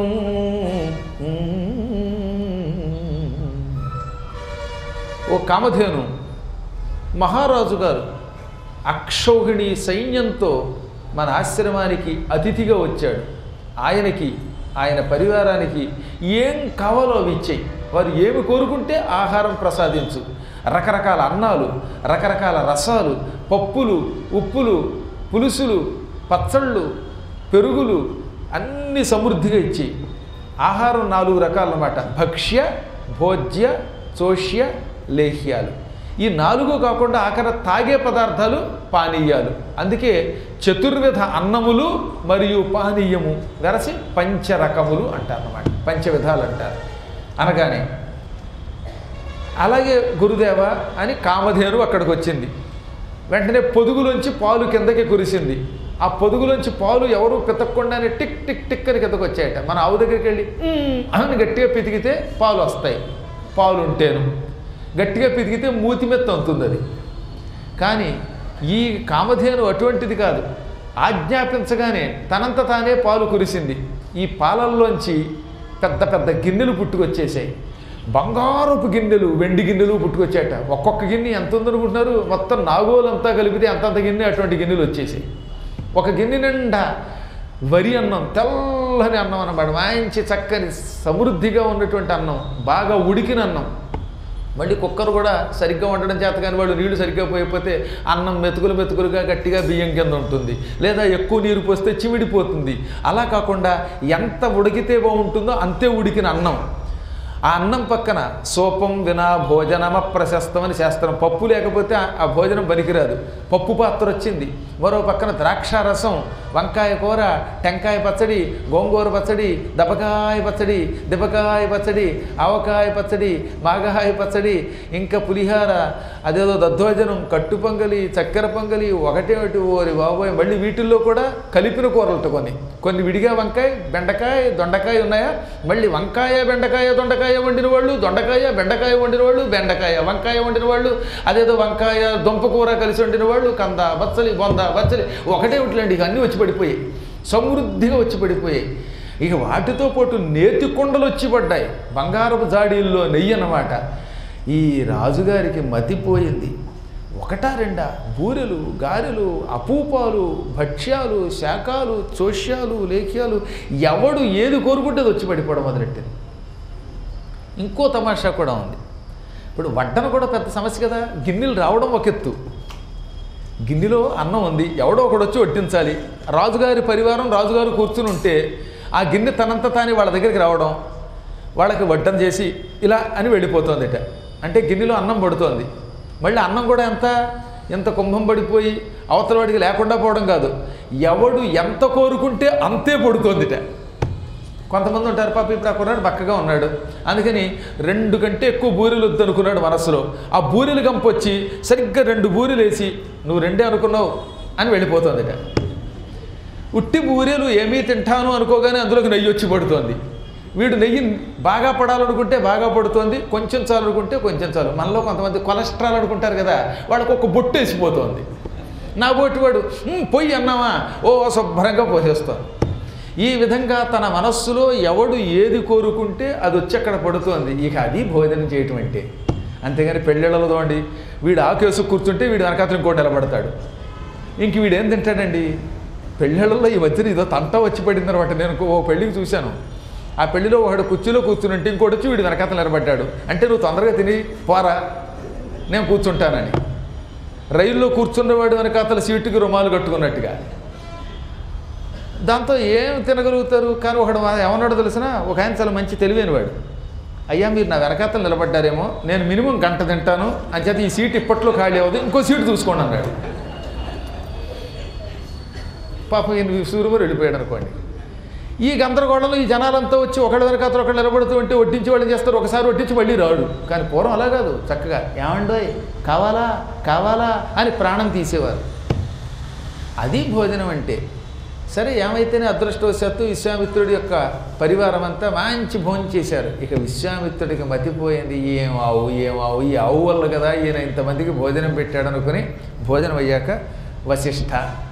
Speaker 1: ఓ కామధేను మహారాజు గారు అక్షౌహిణి సైన్యంతో మన ఆశ్రమానికి అతిథిగా వచ్చాడు ఆయనకి ఆయన పరివారానికి ఏం కావాలో అవి ఇచ్చేయి వారు ఏమి కోరుకుంటే ఆహారం ప్రసాదించు రకరకాల అన్నాలు రకరకాల రసాలు పప్పులు ఉప్పులు పులుసులు పచ్చళ్ళు పెరుగులు అన్ని సమృద్ధిగా ఇచ్చి ఆహారం నాలుగు రకాలన్నమాట భక్ష్య భోజ్య చోష్య లేహ్యాలు ఈ నాలుగు కాకుండా ఆఖర తాగే పదార్థాలు పానీయాలు అందుకే చతుర్విధ అన్నములు మరియు పానీయము వెరసి పంచరకములు అంటారు అన్నమాట పంచవిధాలు అంటారు అనగానే అలాగే గురుదేవ అని కామధేను అక్కడికి వచ్చింది వెంటనే పొదుగులోంచి పాలు కిందకి కురిసింది ఆ పొదుగులోంచి పాలు ఎవరు పితక్కుండానే టిక్ టిక్ టిక్ అని కిందకు వచ్చాయట మన ఆవు దగ్గరికి వెళ్ళి "మ్మ్" అని గట్టిగా పితికితే పాలు వస్తాయి పాలు ఉంటేను గట్టిగా పితికితే మూతి మీద తంతుంది అది కానీ ఈ కామధేను అటువంటిది కాదు ఆజ్ఞాపించగానే తనంత తానే పాలు కురిసింది ఈ పాలల్లోంచి పెద్ద పెద్ద గిన్నెలు పుట్టుకొచ్చేసాయి బంగారపు గిన్నెలు వెండి గిన్నెలు పుట్టుకొచ్చాట ఒక్కొక్క గిన్నె ఎంత ఉందనుకుంటున్నారు మొత్తం నాగోలంతా కలిపితే అంతంత గిన్నె అటువంటి గిన్నెలు వచ్చేసాయి ఒక గిన్నె నిండా వరి అన్నం తెల్లని అన్నం అన్నమాట మంచి చక్కని సమృద్ధిగా ఉన్నటువంటి అన్నం బాగా ఉడికిన అన్నం మళ్ళీ కుక్కర్ కూడా సరిగ్గా వండడం చేత కానీ వాళ్ళు నీళ్లు సరిగ్గా పోయిపోతే అన్నం మెతుకులు మెతుకులుగా గట్టిగా బియ్యం కింద ఉంటుంది లేదా ఎక్కువ నీరు పోస్తే చిమిడిపోతుంది అలా కాకుండా ఎంత ఉడికితే బాగుంటుందో అంతే ఉడికిన అన్నం ఆ అన్నం పక్కన సోపం వినా భోజనమ ప్రశస్తం అని శాస్త్రం పప్పు లేకపోతే ఆ- ఆ భోజనం పనికిరాదు పప్పు పాత్ర వచ్చింది మరో పక్కన ద్రాక్షారసం వంకాయ కూర టెంకాయ పచ్చడి గోంగూర పచ్చడి దపకాయ పచ్చడి దిపకాయ పచ్చడి ఆవకాయ పచ్చడి మాగాయ పచ్చడి ఇంకా పులిహార అదేదో దద్దోజనం కట్టు పొంగలి చక్కెర పొంగలి ఒకటే ఒకటి ఓరి బాబోయ్ మళ్ళీ వీటిల్లో కూడా కలిపిన కూరలతో కొన్ని కొన్ని విడిగా వంకాయ బెండకాయ దొండకాయ ఉన్నాయా మళ్ళీ వంకాయ బెండకాయ దొండకాయ వండిన వాళ్ళు దొండకాయ బెండకాయ వండిన వాళ్ళు బెండకాయ వంకాయ వండిన వాళ్ళు అదేదో వంకాయ దుంప కూర కలిసి వండిన వాళ్ళు కంద బచ్చలి బొంద బచ్చలి ఒకటే ఒకటిలేండి ఇక అన్నీ వచ్చి పడిపోయాయి సమృద్ధిగా వచ్చి పడిపోయాయి ఇక వాటితో పాటు నేతి కొండలు వచ్చి పడ్డాయి బంగారపు జాడీల్లో నెయ్యి అన్నమాట ఈ రాజుగారికి మతిపోయింది ఒకటా రెండా బూరెలు గారెలు అపూపాలు భక్ష్యాలు శాకాలు చోష్యాలు లేఖ్యాలు ఎవడు ఏది కోరుకుంటే అది వచ్చి పడిపోవడం మొదలెట్టింది ఇంకో తమాషా కూడా ఉంది ఇప్పుడు వడ్డన కూడా పెద్ద సమస్య కదా గిన్నెలు రావడం ఒక ఎత్తు గిన్నెలో అన్నం ఉంది ఎవడో ఒకడు వచ్చి వడ్డించాలి రాజుగారి పరివారం రాజుగారు కూర్చుని ఉంటే ఆ గిన్నె తనంత తాని వాళ్ళ దగ్గరికి రావడం వాళ్ళకి వడ్డం చేసి ఇలా అని వెళ్ళిపోతుందిట అంటే గిన్నెలో అన్నం పడుతోంది మళ్ళీ అన్నం కూడా ఎంత ఎంత కుంభం పడిపోయి అవతల వాడికి లేకుండా పోవడం కాదు ఎవడు ఎంత కోరుకుంటే అంతే పడుతోందిట కొంతమంది ఉంటారు పాప ఇప్పుడు ఆ కుర్రాడు బక్కగా ఉన్నాడు అందుకని రెండు కంటే ఎక్కువ బూరెలు వద్దు అనుకున్నాడు మనసులో ఆ బూరెలు గంపొచ్చి సరిగ్గా రెండు బూరెలు వేసి నువ్వు రెండే అనుకున్నావు అని వెళ్ళిపోతుందిట ఉట్టి బూరెలు ఏమీ తింటాను అనుకోగానే అందులోకి నెయ్యి వచ్చి పడుతోంది వీడు నెయ్యి బాగా పడాలనుకుంటే బాగా పడుతోంది కొంచెం చాలు అనుకుంటే కొంచెం చాలు మనలో కొంతమంది కొలెస్ట్రాల్ అనుకుంటారు కదా వాళ్ళకి ఒక బొట్టు వేసిపోతోంది నా బొట్టు వాడు "ఉమ్, పొయ్యి అన్నావా ఓ శుభ్రంగా పోసేస్తాను ఈ విధంగా తన మనస్సులో ఎవడు ఏది కోరుకుంటే అది వచ్చి అక్కడ పడుతోంది ఇక అది భోజనం చేయటం అంటే అంతేగాని పెళ్ళిళ్ళలో చూడండి వీడు ఆకేసు కూర్చుంటే వీడు వెనకాతలు ఇంకోటి నిలబడతాడు ఇంక వీడు ఏం తింటాడండి పెళ్ళిళ్ళలో ఈ మధ్యన ఏదో తంట వచ్చి పడింది అనమాట నేను ఓ పెళ్ళికి చూశాను ఆ పెళ్లిలో ఒకడు కుర్చీలో కూర్చుంటే ఇంకోటి వచ్చి వీడు వెనకాతలు నిలబడ్డాడు అంటే నువ్వు తొందరగా తిని పోరా నేను కూర్చుంటానని రైల్లో కూర్చున్నవాడు వెనకాతల సీటుకి రుమాలు కట్టుకున్నట్టుగా దాంతో ఏం తినగలుగుతారు కానీ ఒకడు వా- ఏమన్నాడో తెలిసిన ఒక ఆయన చాలా మంచి తెలివైనవాడు అయ్యా మీరు నా వెనకాతలు నిలబడ్డారేమో నేను మినిమం గంట తింటాను అని చేత ఈ సీట్ ఇప్పట్లో ఖాళీ అవ్వదు ఇంకో సీటు చూసుకోండి అన్నాడు పాపం ఈయన సూర్యుడు వెళ్ళిపోయాడు అనుకోండి ఈ గందరగోళంలో ఈ జనాలంతా వచ్చి ఒకళ్ళ వెనకాతలు ఒకళ్ళు నిలబడుతూ ఉంటే వడ్డించి వాళ్ళు చేస్తారు ఒకసారి వడ్డించి మళ్ళీ రాడు కానీ పూర్వం అలా కాదు చక్కగా ఏమండోయ్ కావాలా కావాలా అని ప్రాణం తీసేవారు అది భోజనం అంటే సరే ఏమైతేనే అదృష్టవశాత్తు విశ్వామిత్రుడి యొక్క పరివారం అంతా మంచి భోజనం చేశారు ఇక విశ్వామిత్రుడికి మతిపోయింది ఏం ఆవు ఏం ఆవు ఈ ఆవు వల్ల కదా ఈయన ఇంతమందికి భోజనం పెట్టాడు అనుకుని భోజనం అయ్యాక వశిష్ఠ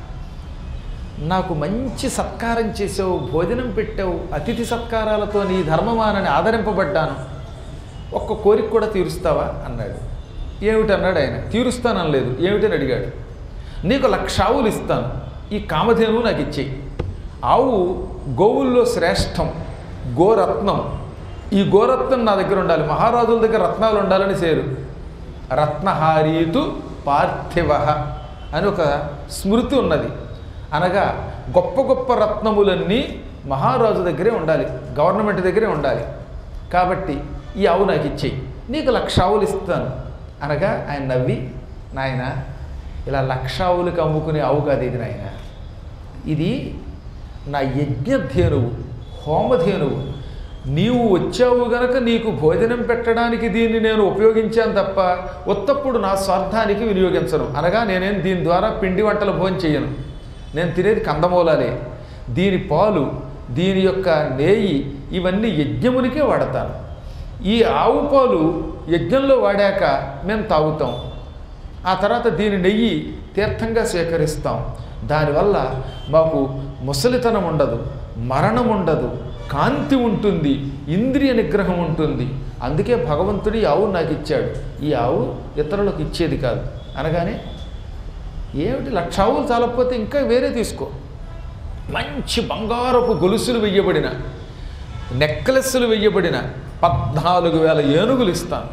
Speaker 1: నాకు మంచి సత్కారం చేసావు భోజనం పెట్టావు అతిథి సత్కారాలతో నీ ధర్మమానని ఆదరింపబడ్డాను ఒక్క కోరిక కూడా తీరుస్తావా అన్నాడు ఏమిటన్నాడు ఆయన తీరుస్తాననలేదు ఏమిటని అడిగాడు నీకు లక్ష ఆవులు ఇస్తాను ఈ కామధేనువు నాకు ఇచ్చేయి ఆవు గోవుల్లో శ్రేష్టం గోరత్నం ఈ గోరత్నం నా దగ్గర ఉండాలి మహారాజుల దగ్గర రత్నాలు ఉండాలని సేరు రత్నహారీతు పార్థివ అని ఒక స్మృతి ఉన్నది అనగా గొప్ప గొప్ప రత్నములన్నీ మహారాజు దగ్గరే ఉండాలి గవర్నమెంట్ దగ్గరే ఉండాలి కాబట్టి ఈ ఆవు నాకు ఇచ్చేయి నీకు లక్ష ఆవులు ఇస్తాను అనగా ఆయన నవ్వి నాయన ఇలా లక్ష ఆవులకు అమ్ముకునే ఆవు కాదు ఇది నాయన ఇది నా యజ్ఞధేనువు హోమధేనువు నీవు వచ్చావు గనక నీకు భోజనం పెట్టడానికి దీన్ని నేను ఉపయోగించాను తప్ప ఉత్తప్పుడు నా స్వార్థానికి వినియోగించను అనగా నేనేం దీని ద్వారా పిండి వంటల భోజనం చేయను నేను తినేది కందమూలాలే దీని పాలు దీని యొక్క నేయి ఇవన్నీ యజ్ఞమునికే వాడతాను ఈ ఆవు పాలు యజ్ఞంలో వాడాక మేము తాగుతాం ఆ తర్వాత దీని నెయ్యి తీర్థంగా స్వీకరిస్తాం దానివల్ల మాకు ముసలితనం ఉండదు మరణం ఉండదు కాంతి ఉంటుంది ఇంద్రియ నిగ్రహం ఉంటుంది అందుకే భగవంతుడు ఈ ఆవు నాకు ఇచ్చాడు ఈ ఆవు ఇతరులకు ఇచ్చేది కాదు అనగానే ఏమిటి లక్ష ఆవులు చాలకపోతే ఇంకా వేరే తీసుకో మంచి బంగారపు గొలుసులు వెయ్యబడిన నెక్లెస్సులు వెయ్యబడిన పద్నాలుగు వేల ఏనుగులు ఇస్తాను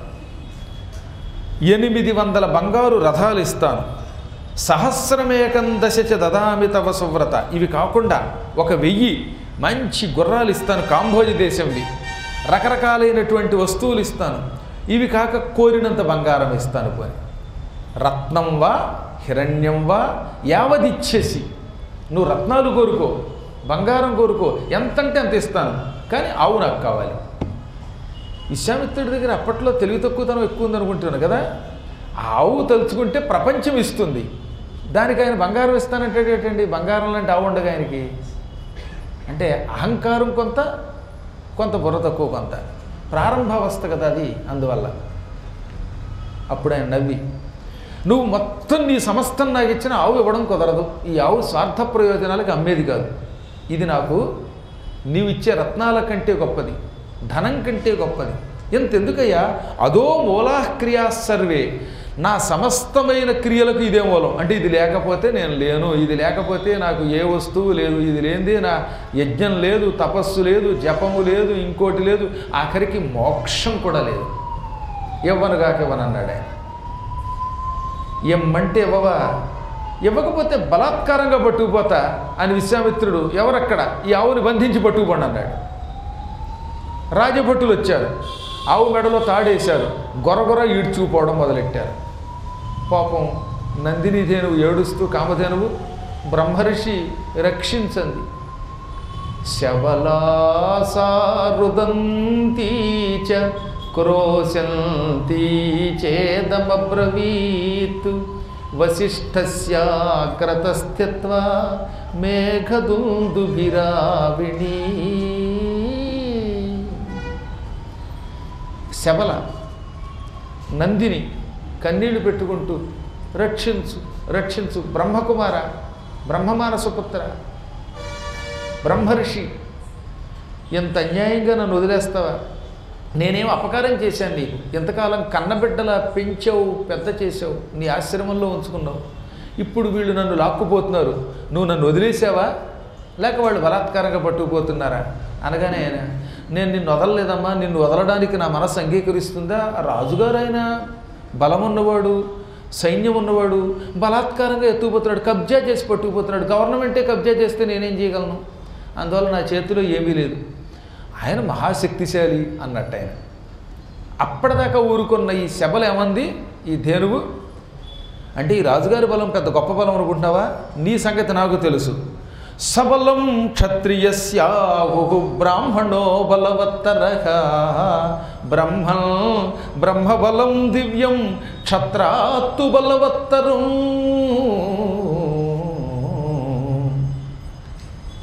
Speaker 1: ఎనిమిది వందల బంగారు రథాలు ఇస్తాను సహస్రమేకం దశచ దదామి తవ సువ్రత ఇవి కాకుండా ఒక వెయ్యి మంచి గుర్రాలు ఇస్తాను కాంభోజ దేశంవి రకరకాలైనటువంటి వస్తువులు ఇస్తాను ఇవి కాక కోరినంత బంగారం ఇస్తాను పోని రత్నం వా హిరణ్యం వా యావదిచ్చేసి నువ్వు రత్నాలు కోరుకో బంగారం కోరుకో ఎంతంటే అంత ఇస్తాను కానీ ఆవు నాకు కావాలి విశ్వామిత్రుడి దగ్గర అప్పట్లో తెలివి తక్కువతనం ఎక్కువ ఉందనుకుంటున్నాను కదా ఆ ఆవు తలుచుకుంటే ప్రపంచం ఇస్తుంది దానికి ఆయన బంగారం ఇస్తానంటే ఏంటండి బంగారం లాంటి ఆవు ఉండగా ఆయనకి అంటే అహంకారం కొంత కొంత బుర్ర తక్కువ కొంత ప్రారంభావస్థ కదా అది అందువల్ల అప్పుడు ఆయన నవ్వి నువ్వు మొత్తం నీ సమస్తం నాకు ఇచ్చిన ఆవు ఇవ్వడం కుదరదు ఈ ఆవు స్వార్థ ప్రయోజనాలకు అమ్మేది కాదు ఇది నాకు నీవు ఇచ్చే రత్నాల కంటే గొప్పది ధనం కంటే గొప్పది ఎంతెందుకయ్యా అదో మూలా క్రియా సర్వే నా సమస్తమైన క్రియలకు ఇదే మూలం అంటే ఇది లేకపోతే నేను లేను ఇది లేకపోతే నాకు ఏ వస్తువు లేదు ఇది లేనిదే నా యజ్ఞం లేదు తపస్సు లేదు జపము లేదు ఇంకోటి లేదు ఆఖరికి మోక్షం కూడా లేదు ఇవ్వనుగాక ఇవ్వనన్నాడు ఆయన ఇమ్మంటే ఇవ్వవా ఇవ్వకపోతే బలాత్కారంగా పట్టుకుపోతా అని విశ్వామిత్రుడు ఎవరక్కడ ఈ ఆవుని బంధించి పట్టుకుపోండి అన్నాడు రాజభటులు వచ్చారు ఆవు మెడలో తాడేశారు గొరగొర ఈడ్చుకుపోవడం మొదలెట్టారు పాపం నందినిధేనువు ఏడుస్తూ కామధేనువు బ్రహ్మర్షి రక్షించంది శబలాసారుదంతీ చ క్రోశంతీ చేదమబ్రవీత్ వశిష్ఠస్యాగ్రతస్థిత్వా మేఘదుందుభిరావిణీ శబల నందిని కన్నీళ్లు పెట్టుకుంటూ రక్షించు రక్షించు బ్రహ్మకుమార బ్రహ్మమానసపుత్ర బ్రహ్మర్షి ఎంత అన్యాయంగా నన్ను వదిలేస్తావా నేనేం అపకారం చేశాను నీకు ఎంతకాలం కన్నబిడ్డలా పెంచావు పెద్ద చేసావు నీ ఆశ్రమంలో ఉంచుకున్నావు ఇప్పుడు వీళ్ళు నన్ను లాక్కుపోతున్నారు నువ్వు నన్ను వదిలేసావా లేక వాళ్ళు బలాత్కారంగా పట్టుకుపోతున్నారా అనగానే ఆయన నేను నిన్ను వదలలేదమ్మా నిన్ను వదలడానికి నా మనసు అంగీకరిస్తుందా రాజుగారు ఆయన బలం ఉన్నవాడు సైన్యం ఉన్నవాడు బలాత్కారంగా ఎత్తుకుపోతున్నాడు కబ్జా చేసి పట్టుకుపోతున్నాడు గవర్నమెంటే కబ్జా చేస్తే నేనేం చేయగలను అందువల్ల నా చేతిలో ఏమీ లేదు ఆయన మహాశక్తిశాలి అన్నట్టు ఆయన అప్పటిదాకా ఊరుకున్న ఈ శబలు ఏమంది ఈ ధేనువు అంటే ఈ రాజుగారి బలం పెద్ద గొప్ప బలం అనుకుంటున్నావా నీ సంగతి నాకు తెలుసు సబలం క్షత్రియస్యాహు బ్రాహ్మణో బలవత్తర బ్రహ్మ బ్రహ్మబలం దివ్యం క్షత్రాత్తు బలవత్తరం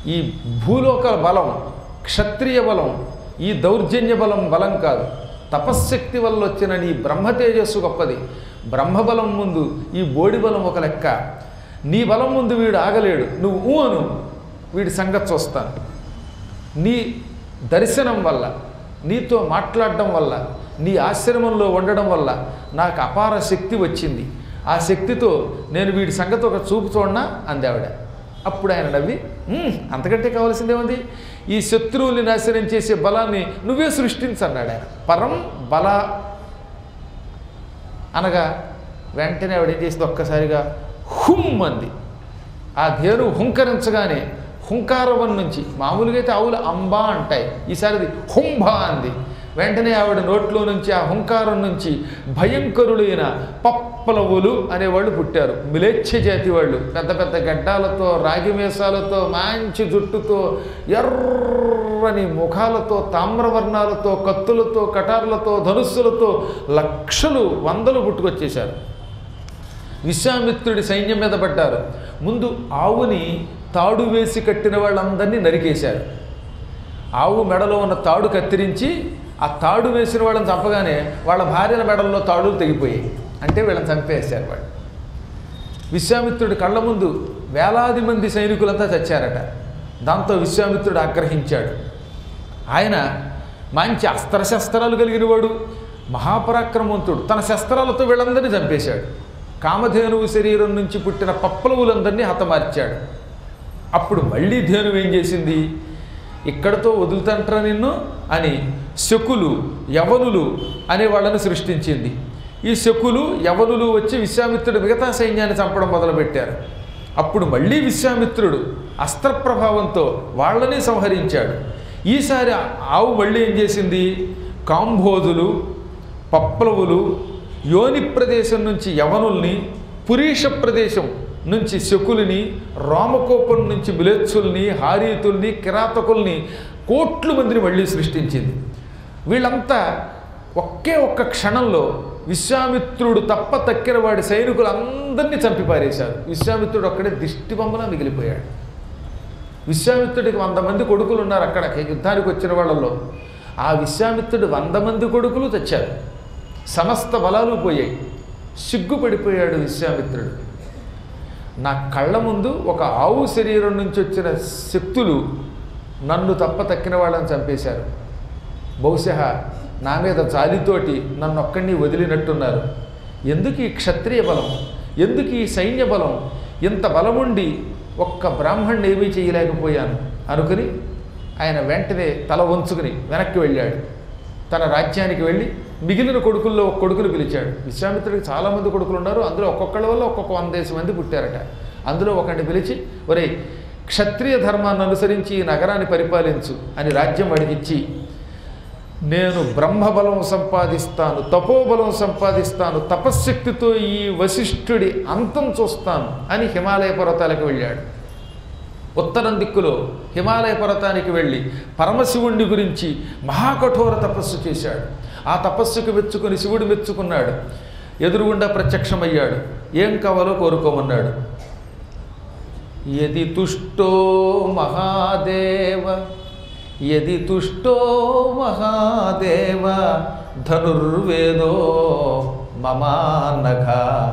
Speaker 1: ఈ భూలోక బలం క్షత్రియ బలం ఈ దౌర్జన్య బలం బలం కాదు తపశ్శక్తి వల్ల వచ్చిన నీ బ్రహ్మ తేజస్సు గొప్పది బ్రహ్మబలం ముందు ఈ బోడి బలం ఒక లెక్క నీ బలం ముందు వీడు ఆగలేడు నువ్వు ఊ అను వీడి సంగతి చూస్తాను నీ దర్శనం వల్ల నీతో మాట్లాడడం వల్ల నీ ఆశ్రమంలో ఉండడం వల్ల నాకు అపార శక్తి వచ్చింది ఆ శక్తితో నేను వీడి సంగతి ఒక చూపు చూడనా అంది ఆవిడ అప్పుడు ఆయన నవ్వి "ఉమ్, అంతకంటే కావాల్సిందేముంది ఈ శత్రువుల్ని నాశనం చేసే బలాన్ని నువ్వే సృష్టించన్నాడు ఆయన పరం బల అనగా వెంటనే ఆవిడ ఏం చేసింది ఒక్కసారిగా హుమ్ అంది ఆ ధేను హుంకరించగానే హుంకారవం నుంచి మామూలుగా అయితే ఆవులు అంబా అంటాయి ఈసారిది హుంభా అంది వెంటనే ఆవిడ నోట్లో నుంచి ఆ హుంకారం నుంచి భయంకరులైన పప్పలవులు అనేవాళ్ళు పుట్టారు మిలేచ్ఛ జాతి వాళ్ళు పెద్ద పెద్ద గడ్డాలతో రాగి మీసాలతో మంచి జుట్టుతో ఎర్రని ముఖాలతో తామ్రవర్ణాలతో కత్తులతో కటార్లతో ధనుస్సులతో లక్షలు వందలు పుట్టుకొచ్చేశారు విశ్వామిత్రుడి సైన్యం మీద పడ్డారు ముందు ఆవుని తాడు వేసి కట్టిన వాళ్ళందరినీ నరికేశారు ఆవు మెడలో ఉన్న తాడు కత్తిరించి ఆ తాడు వేసిన వాళ్ళని చంపగానే వాళ్ళ భార్యల మెడల్లో తాడులు తెగిపోయాయి అంటే వీళ్ళని చంపేశారు వాళ్ళు విశ్వామిత్రుడి కళ్ళ ముందు వేలాది మంది సైనికులంతా చచ్చారట దాంతో విశ్వామిత్రుడు ఆగ్రహించాడు ఆయన మంచి అస్త్రశస్త్రాలు కలిగిన వాడు మహాపరాక్రమవంతుడు తన శస్త్రాలతో వీళ్ళందరినీ చంపేశాడు కామధేనువు శరీరం నుంచి పుట్టిన పప్పలవులందరినీ హతమార్చాడు అప్పుడు మళ్ళీ ధేనువు ఏం చేసింది ఇక్కడతో వదులుతంటారా నిన్ను అని శకులు యవనులు అనే వాళ్ళని సృష్టించింది ఈ శకులు యవనులు వచ్చి విశ్వామిత్రుడు మిగతా సైన్యాన్ని చంపడం మొదలుపెట్టారు అప్పుడు మళ్ళీ విశ్వామిత్రుడు అస్త్ర ప్రభావంతో వాళ్ళని సంహరించాడు ఈసారి ఆవు మళ్ళీ ఏం చేసింది కాంబోధులు పప్లవులు యోని ప్రదేశం నుంచి యవనుల్ని పురీష ప్రదేశం నుంచి శకుల్ని రామకోపం నుంచి మిలేచ్చుల్ని హారీతుల్ని కిరాతకుల్ని కోట్ల మందిని మళ్ళీ సృష్టించింది వీళ్ళంతా ఒకే ఒక్క క్షణంలో విశ్వామిత్రుడు తప్ప తక్కిన వాడి సైనికులు అందరినీ చంపిపారేశారు విశ్వామిత్రుడు ఒక్కడే దిష్టి బొమ్మలా మిగిలిపోయాడు విశ్వామిత్రుడికి వంద మంది కొడుకులు ఉన్నారు అక్కడ యుద్ధానికి వచ్చిన వాళ్ళల్లో ఆ విశ్వామిత్రుడు వంద మంది కొడుకులు తెచ్చారు సమస్త బలాలు పోయాయి సిగ్గుపడిపోయాడు విశ్వామిత్రుడు నా కళ్ళ ముందు ఒక ఆవు శరీరం నుంచి వచ్చిన శక్తులు నన్ను తప్ప తక్కిన వాళ్ళని చంపేశారు బహుశా నా మీద జాలితోటి నన్ను ఒక్కడిని వదిలినట్టున్నారు ఎందుకు ఈ క్షత్రియ బలం ఎందుకు ఈ సైన్య బలం ఇంత బలముండి ఒక్క బ్రాహ్మణ్ణి ఏమీ చేయలేకపోయాను అనుకుని ఆయన వెంటనే తల వంచుకుని వెనక్కి వెళ్ళాడు తన రాజ్యానికి వెళ్ళి మిగిలిన కొడుకుల్లో ఒక కొడుకును పిలిచాడు విశ్వామిత్రుడికి చాలామంది కొడుకులు ఉన్నారు అందులో ఒక్కొక్కళ్ళ వల్ల ఒక్కొక్క వందేసి మంది పుట్టారట అందులో ఒకరిని పిలిచి ఒరేయ్ క్షత్రియ ధర్మాన్ని అనుసరించి ఈ నగరాన్ని పరిపాలించు అని రాజ్యం అడిగిచ్చి నేను బ్రహ్మబలం సంపాదిస్తాను తపోబలం సంపాదిస్తాను తపశ్శక్తితో ఈ వశిష్ఠుడి అంతం చూస్తాను అని హిమాలయ పర్వతాలకు వెళ్ళాడు ఉత్తరం దిక్కులో హిమాలయ పర్వతానికి వెళ్ళి పరమశివుణ్ణి గురించి మహాకఠోర తపస్సు చేశాడు ఆ తపస్సుకు మెచ్చుకుని శివుడు మెచ్చుకున్నాడు ఎదురుగుండా ప్రత్యక్షమయ్యాడు ఏం కావాలో కోరుకోమన్నాడు యది తుష్టో మహాదేవ యది తుష్టో మహాదేవ ధనుర్వేదో మమానఘ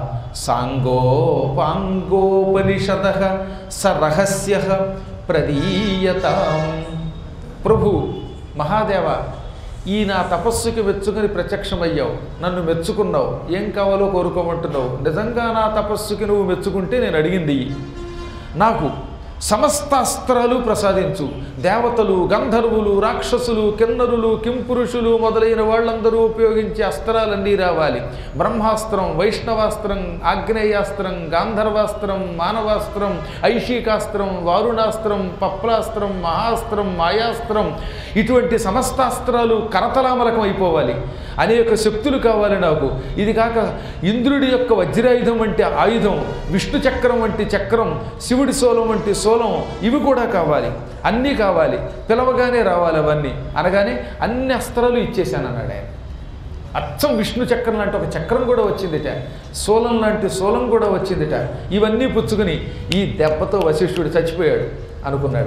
Speaker 1: సాంగోపాంగోపనిషద స రహస్య ప్రదీయతాం ప్రభు మహాదేవ ఈ నా తపస్సుకి మెచ్చుకొని ప్రత్యక్షమయ్యావు నన్ను మెచ్చుకున్నావు ఏం కావాలో కోరుకోమంటున్నావు నిజంగా నా తపస్సుకి నువ్వు మెచ్చుకుంటే నేను అడిగింది ఇయ్యి. నాకు సమస్త అస్త్రాలు ప్రసాదించు దేవతలు గంధర్వులు రాక్షసులు కిన్నరులు కింపురుషులు మొదలైన వాళ్ళందరూ ఉపయోగించే అస్త్రాలన్నీ రావాలి బ్రహ్మాస్త్రం వైష్ణవాస్త్రం ఆగ్నేయాస్త్రం గాంధర్వాస్త్రం మానవాస్త్రం ఐషికాస్త్రం వారుణాస్త్రం పప్లాస్త్రం మహాస్త్రం మాయాస్త్రం ఇటువంటి సమస్తాస్త్రాలు కరతలామలకం అయిపోవాలి అనేక శక్తులు కావాలి నాకు ఇది కాక ఇంద్రుడి యొక్క వజ్రాయుధం వంటి ఆయుధం విష్ణు చక్రం వంటి చక్రం శివుడి సోలం వంటి సోలం ఇవి కూడా కావాలి అన్నీ కావాలి పిలవగానే రావాలి అవన్నీ అనగానే అన్ని అస్త్రాలు ఇచ్చేశాను అన్నాడు ఆయన అచ్చం విష్ణు చక్రం లాంటి ఒక చక్రం కూడా వచ్చిందిట సోలం లాంటి సోలం కూడా వచ్చిందిట ఇవన్నీ పుచ్చుకుని ఈ దెబ్బతో వశిష్ఠుడు చచ్చిపోయాడు అనుకున్నాడు ఆయన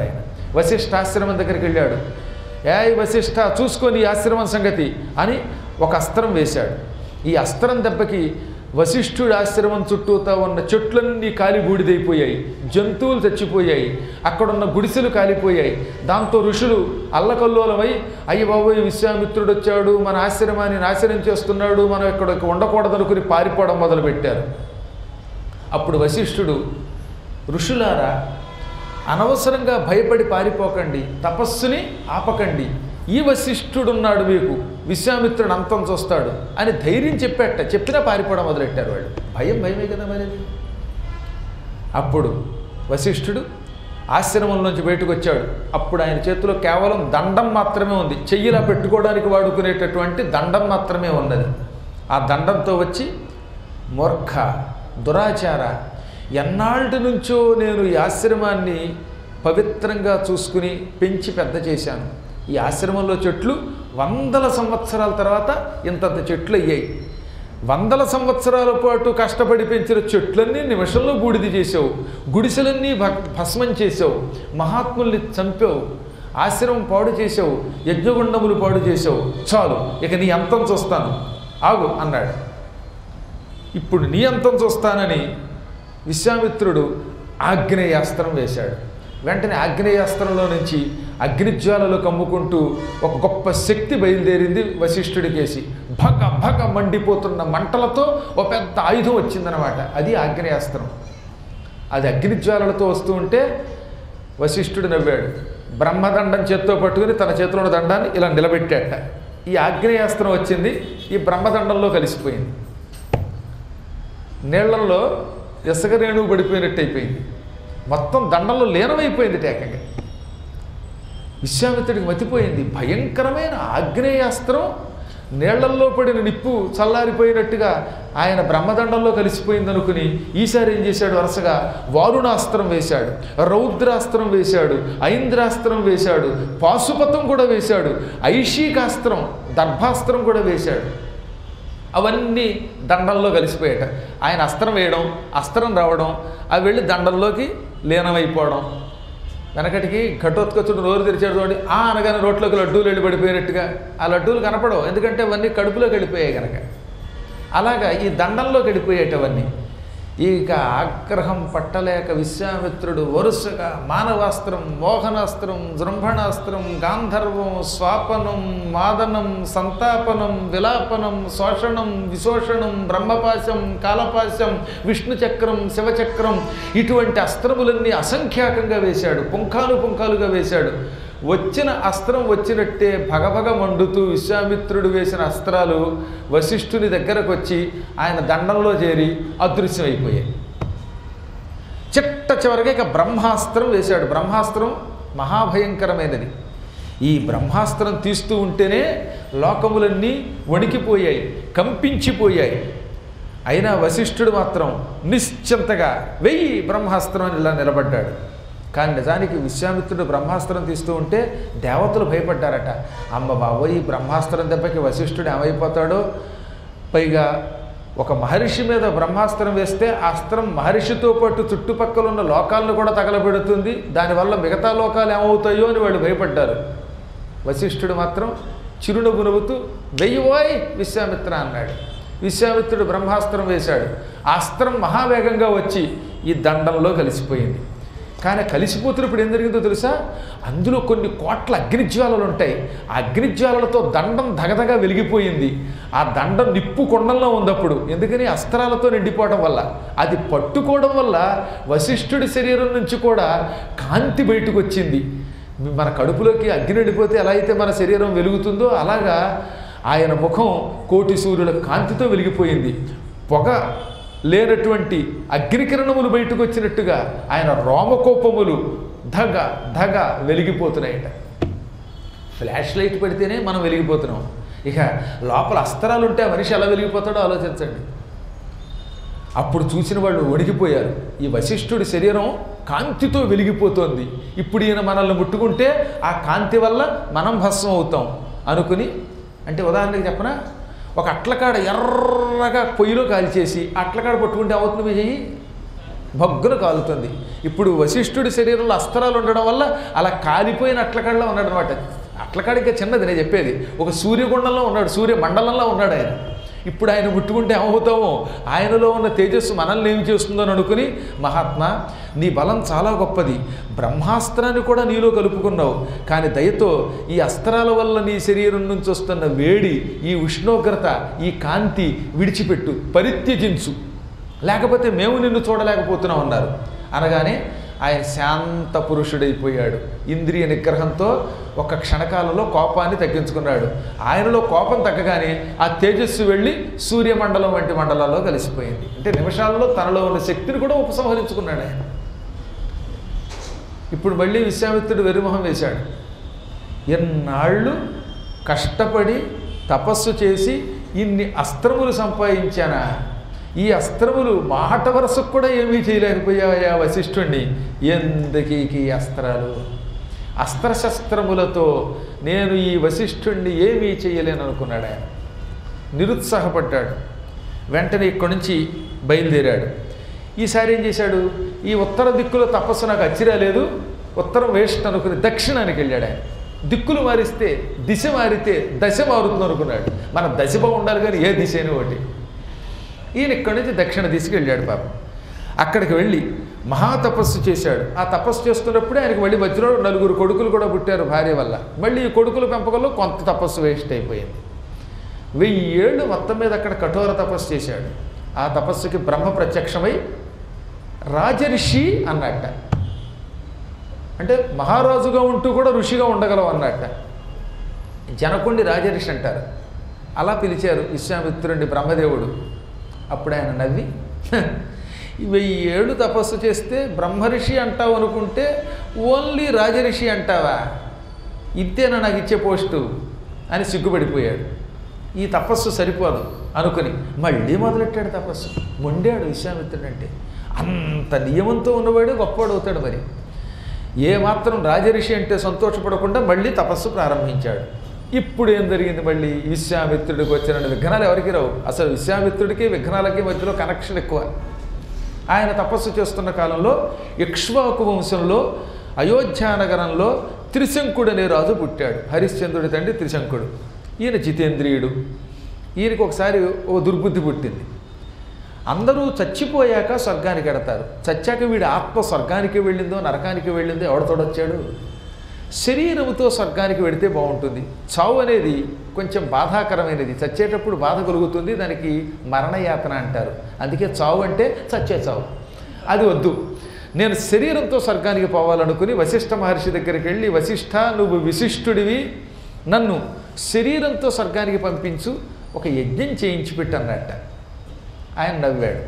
Speaker 1: వశిష్ఠ ఆశ్రమం దగ్గరికి వెళ్ళాడు ఏ వశిష్ఠ చూసుకొని ఈ ఆశ్రమం సంగతి అని ఒక అస్త్రం వేశాడు ఈ అస్త్రం దెబ్బకి వశిష్ఠుడి ఆశ్రమం చుట్టూతా ఉన్న చెట్లన్నీ కాలి బూడిదైపోయాయి జంతువులు చచ్చిపోయాయి అక్కడున్న గుడిసెలు కాలిపోయాయి దాంతో ఋషులు అల్లకల్లోలమై అయ్య బాబోయ్ విశ్వామిత్రుడు వచ్చాడు మన ఆశ్రమాన్ని నాశనం చేస్తున్నాడు మనం ఇక్కడ ఉండకూడదనుకుని పారిపోవడం మొదలుపెట్టారు అప్పుడు వశిష్ఠుడు ఋషులారా అనవసరంగా భయపడి పారిపోకండి తపస్సుని ఆపకండి ఈ వశిష్ఠుడున్నాడు మీకు విశ్వామిత్రుడు అంతం చూస్తాడు అని ధైర్యం చెప్పేట చెప్పినా పారిపోవడం మొదలెట్టారు వాళ్ళు భయం భయమే కదా మరి అది. అప్పుడు వశిష్ఠుడు ఆశ్రమం నుంచి బయటకు వచ్చాడు అప్పుడు ఆయన చేతిలో కేవలం దండం మాత్రమే ఉంది చెయ్యిలా పెట్టుకోవడానికి వాడుకునేటటువంటి దండం మాత్రమే ఉన్నది ఆ దండంతో వచ్చి మూర్ఖ దురాచార ఎన్నాళ్ళ నుంచో నేను ఈ ఆశ్రమాన్ని పవిత్రంగా చూసుకుని పెంచి పెద్ద చేశాను ఈ ఆశ్రమంలో చెట్లు వందల సంవత్సరాల తర్వాత ఇంతంత చెట్లు అయ్యాయి వందల సంవత్సరాల పాటు కష్టపడి పెంచిన చెట్లన్నీ నిమిషంలో బూడిద చేసావు గుడిసెలన్నీ భ- భస్మం చేసావు మహాత్ముల్ని చంపావు ఆశ్రమం పాడు చేసావు యజ్ఞగుండములు పాడు చేసావు చాలు ఇక నీ అంతం చూస్తాను ఆగు అన్నాడు ఇప్పుడు నీ అంతం చూస్తానని విశ్వామిత్రుడు ఆగ్నేయాస్త్రం వేశాడు వెంటనే ఆగ్నేయాస్త్రంలో నుంచి అగ్నిజ్వాలలు కమ్ముకుంటూ ఒక గొప్ప శక్తి బయలుదేరింది వశిష్ఠుడికేసి భగ భగ మండిపోతున్న మంటలతో ఒక పెద్ద ఆయుధం వచ్చిందనమాట అది ఆగ్నేయాస్త్రం అది అగ్నిజ్వాలలతో వస్తూ ఉంటే వశిష్ఠుడు నవ్వాడు బ్రహ్మదండం చేత్తో పట్టుకుని తన చేతిలో ఉన్న దండాన్ని ఇలా నిలబెట్టాట ఈ ఆగ్నేయాస్త్రం వచ్చింది ఈ బ్రహ్మదండంలో కలిసిపోయింది నీళ్లలో ఇసుక రేణువు పడిపోయినట్టు అయిపోయింది మొత్తం దండంలో లీనమైపోయింది ఏకంగా విశ్వామిత్రుడికి మతిపోయింది భయంకరమైన ఆగ్నేయాస్త్రం నీళ్లల్లో పడిన నిప్పు చల్లారిపోయినట్టుగా ఆయన బ్రహ్మదండంలో కలిసిపోయింది అనుకుని ఈసారి ఏం చేశాడు వరుసగా వారుణాస్త్రం వేశాడు రౌద్రాస్త్రం వేశాడు ఐంద్రాస్త్రం వేశాడు పాశుపతం కూడా వేశాడు ఐషికాస్త్రం దర్భాస్త్రం కూడా వేశాడు అవన్నీ దండంలో కలిసిపోయాట ఆయన అస్త్రం వేయడం అస్త్రం రావడం అవి వెళ్ళి దండంలోకి లీనమైపోవడం వెనకటికి ఘటోత్కచుడు నోరు తెరిచాడు చూడండి ఆ అనగానే రోట్లోకి లడ్డూలు వెళ్ళి పడిపోయినట్టుగా ఆ లడ్డూలు కనపడవు ఎందుకంటే అవన్నీ కడుపులోకి వెళ్ళిపోయాయి కనుక అలాగా ఈ దండంలోకి వెళ్ళిపోయేటవన్నీ ఇక ఆగ్రహం పట్టలేక విశ్వామిత్రుడు వరుసగా మానవాస్త్రం మోహనాస్త్రం జృంభణాస్త్రం గాంధర్వం స్వాపనం మాదనం సంతాపనం విలాపనం శోషణం విశోషణం బ్రహ్మపాశం కాలపాశం విష్ణుచక్రం శివచక్రం ఇటువంటి అస్త్రములన్నీ అసంఖ్యాకంగా వేశాడు పుంఖాలు పుంఖాలుగా వేశాడు వచ్చిన అస్త్రం వచ్చినట్టే భగభగ మండుతూ విశ్వామిత్రుడు వేసిన అస్త్రాలు వశిష్ఠుని దగ్గరకు వచ్చి ఆయన దండంలో చేరి అదృశ్యమైపోయాయి చిట్ట చివరికి ఇక బ్రహ్మాస్త్రం వేశాడు బ్రహ్మాస్త్రం మహాభయంకరమైనది ఈ బ్రహ్మాస్త్రం తీస్తూ ఉంటేనే లోకములన్నీ వణికిపోయాయి కంపించిపోయాయి అయినా వశిష్ఠుడు మాత్రం నిశ్చింతగా వెయ్యి బ్రహ్మాస్త్రం అని ఇలా నిలబడ్డాడు కానీ నిజానికి విశ్వామిత్రుడు బ్రహ్మాస్త్రం తీస్తూ ఉంటే దేవతలు భయపడ్డారట అమ్మ బాబోయ్ ఈ బ్రహ్మాస్త్రం దెబ్బకి వశిష్ఠుడు ఏమైపోతాడో పైగా ఒక మహర్షి మీద బ్రహ్మాస్త్రం వేస్తే ఆ అస్త్రం మహర్షితో పాటు చుట్టుపక్కల ఉన్న లోకాలను కూడా తగలబెడుతుంది దానివల్ల మిగతా లోకాలు ఏమవుతాయో అని వాళ్ళు భయపడ్డారు వశిష్ఠుడు మాత్రం చిరునవ్వు నవ్వుతూ వెయ్యిపోయ్ విశ్వామిత్ర అన్నాడు విశ్వామిత్రుడు బ్రహ్మాస్త్రం వేశాడు ఆ అస్త్రం మహావేగంగా వచ్చి ఈ దండంలో కలిసిపోయింది కానీ కలిసిపోతున్నప్పుడు ఏం జరిగిందో తెలుసా అందులో కొన్ని కోట్ల అగ్నిజ్వాలలు ఉంటాయి ఆ అగ్నిజ్వాలలతో దండం దగదగా వెలిగిపోయింది ఆ దండం నిప్పు కొండంలో ఉందప్పుడు ఎందుకని అస్త్రాలతో నిండిపోవడం వల్ల అది పట్టుకోవడం వల్ల వశిష్ఠుడి శరీరం నుంచి కూడా కాంతి బయటకు వచ్చింది మన కడుపులోకి అగ్ని వెళ్ళిపోతే ఎలా అయితే మన శరీరం వెలుగుతుందో అలాగా ఆయన ముఖం కోటి సూర్యుల కాంతితో వెలిగిపోయింది పొగ లేనటువంటి అగ్నికిరణములు బయటకు వచ్చినట్టుగా ఆయన రోమకోపములు ధగ ధగ వెలిగిపోతున్నాయట ఫ్లాష్ లైట్ పెడితేనే మనం వెలిగిపోతున్నాం ఇక లోపల అస్త్రాలు ఉంటే ఆ మనిషి ఎలా వెలిగిపోతాడో ఆలోచించండి అప్పుడు చూసిన వాళ్ళు వణికిపోయారు ఈ వశిష్ఠుడి శరీరం కాంతితో వెలిగిపోతోంది ఇప్పుడు ఈయన మనల్ని ముట్టుకుంటే ఆ కాంతి వల్ల మనం భస్మం అవుతాం అనుకుని అంటే ఉదాహరణకి చెప్పనా ఒక అట్లకాడ ఎర్రగా పొయ్యిలో కాల్చేసి అట్లకాడ పట్టుకుంటే అవుతుంది మీ చెయ్యి భగ్గున కాలుతుంది ఇప్పుడు వశిష్ఠుడి శరీరంలో అస్త్రాలు ఉండడం వల్ల అలా కాలిపోయిన అట్లకాడలో ఉన్నాడు అనమాట అట్లకాడికి చిన్నది నేను చెప్పేది ఒక సూర్యగుండంలో ఉన్నాడు సూర్య మండలంలో ఉన్నాడు ఆయన ఇప్పుడు ఆయన ముట్టుకుంటే ఏమవుతామో ఆయనలో ఉన్న తేజస్సు మనల్ని ఏం చేస్తుందో అని అనుకుని మహాత్మా నీ బలం చాలా గొప్పది బ్రహ్మాస్త్రాన్ని కూడా నీలో కలుపుకున్నావు కానీ దయతో ఈ అస్త్రాల వల్ల నీ శరీరం నుంచి వస్తున్న వేడి ఈ ఉష్ణోగ్రత ఈ కాంతి విడిచిపెట్టు పరిత్యజించు లేకపోతే మేము నిన్ను చూడలేకపోతున్నాం అన్నారు అనగానే ఆయన శాంత పురుషుడైపోయాడు ఇంద్రియ నిగ్రహంతో ఒక క్షణకాలంలో కోపాన్ని తగ్గించుకున్నాడు ఆయనలో కోపం తగ్గగానే ఆ తేజస్సు వెళ్ళి సూర్యమండలం వంటి మండలాల్లో కలిసిపోయింది అంటే నిమిషాల్లో తనలో ఉన్న శక్తిని కూడా ఉపసంహరించుకున్నాడు ఆయన ఇప్పుడు మళ్ళీ విశ్వామిత్రుడు వెర్రిమొహం వేశాడు ఎన్నాళ్ళు కష్టపడి తపస్సు చేసి ఇన్ని అస్త్రములు సంపాదించానా ఈ అస్త్రములు మాట వరసకు కూడా ఏమీ చేయలేకపోయావయ్యా వశిష్ఠుణ్ణి ఎందుకీ ఈ అస్త్రాలు అస్త్రశస్త్రములతో నేను ఈ వశిష్ఠుణ్ణి ఏమీ చేయలేను అనుకున్నాడు ఆయన నిరుత్సాహపడ్డాడు వెంటనే ఇక్కడి నుంచి బయలుదేరాడు ఈసారి ఏం చేశాడు ఈ ఉత్తర దిక్కులో తపస్సు నాకు అచ్చిరా లేదు ఉత్తరం వేస్ట్ అనుకుని దక్షిణానికి వెళ్ళాడు ఆయన దిక్కులు మారిస్తే దిశ మారితే దశ మారుతుంది అనుకున్నాడు మన దశ బాగుండాలి కానీ ఏ దిశ అయినా ఒకటి ఈయన ఇక్కడి నుంచి దక్షిణ దిశకి వెళ్ళాడు పాపం అక్కడికి వెళ్ళి మహా తపస్సు చేశాడు ఆ తపస్సు చేస్తున్నప్పుడే ఆయనకి మళ్ళీ మధ్యలో నలుగురు కొడుకులు కూడా పుట్టారు భార్య వల్ల మళ్ళీ ఈ కొడుకుల పెంపకంలో కొంత తపస్సు వేస్ట్ అయిపోయింది వెయ్యి ఏళ్ళు మొత్తం మీద అక్కడ కఠోర తపస్సు చేశాడు ఆ తపస్సుకి బ్రహ్మ ప్రత్యక్షమై రాజర్షి అన్నట్ట అంటే మహారాజుగా ఉంటూ కూడా ఋషిగా ఉండగలవు అన్నట్ట జనకుండి రాజర్షి అంటారు అలా పిలిచారు విశ్వామిత్రుడి బ్రహ్మదేవుడు అప్పుడు ఆయన నవ్వి "హ, ఈ వెయ్యి ఏళ్ళు తపస్సు చేస్తే బ్రహ్మర్షి అంటావు అనుకుంటే ఓన్లీ రాజర్షి అంటావా ఇద్దేనా నాకు ఇచ్చే పోస్టు అని సిగ్గుపడిపోయాడు ఈ తపస్సు సరిపోదు అనుకుని మళ్ళీ మొదలెట్టాడు తపస్సు మొండాడు విశ్వామిత్రుడు అంటే అంత నియమంతో ఉన్నవాడు గొప్పవాడు అవుతాడు మరి ఏ మాత్రం రాజరిషి అంటే సంతోషపడకుండా మళ్ళీ తపస్సు ప్రారంభించాడు ఇప్పుడు ఏం జరిగింది మళ్ళీ విశ్వామిత్రుడికి వచ్చిన విఘ్నాలు ఎవరికి రావు అసలు విశ్వామిత్రుడికి విఘ్నాలకి మధ్యలో కనెక్షన్ ఎక్కువ ఆయన తపస్సు చేస్తున్న కాలంలో ఇక్ష్వాకు వంశంలో అయోధ్య నగరంలో త్రిశంకుడు అనే రాజు పుట్టాడు హరిశ్చంద్రుడి తండ్రి త్రిశంకుడు ఈయన జితేంద్రియుడు ఈయనకి ఒకసారి ఓ దుర్బుద్ధి పుట్టింది అందరూ చచ్చిపోయాక స్వర్గానికి ఎడతారు చచ్చాక వీడి ఆత్మ స్వర్గానికి వెళ్ళిందో నరకానికి వెళ్ళిందో ఎవడతోడొచ్చాడు శరీరముతో స్వర్గానికి వెడితే బాగుంటుంది చావు అనేది కొంచెం బాధాకరమైనది చచ్చేటప్పుడు బాధ కలుగుతుంది దానికి మరణయాతన అంటారు అందుకే చావు అంటే చచ్చే చావు అది వద్దు నేను శరీరంతో స్వర్గానికి పోవాలనుకుని వశిష్ఠ మహర్షి దగ్గరికి వెళ్ళి వశిష్ఠ నువ్వు విశిష్టుడివి నన్ను శరీరంతో స్వర్గానికి పంపించు ఒక యజ్ఞం చేయించి పెట్టన్నట్ట ఆయన నవ్వాడు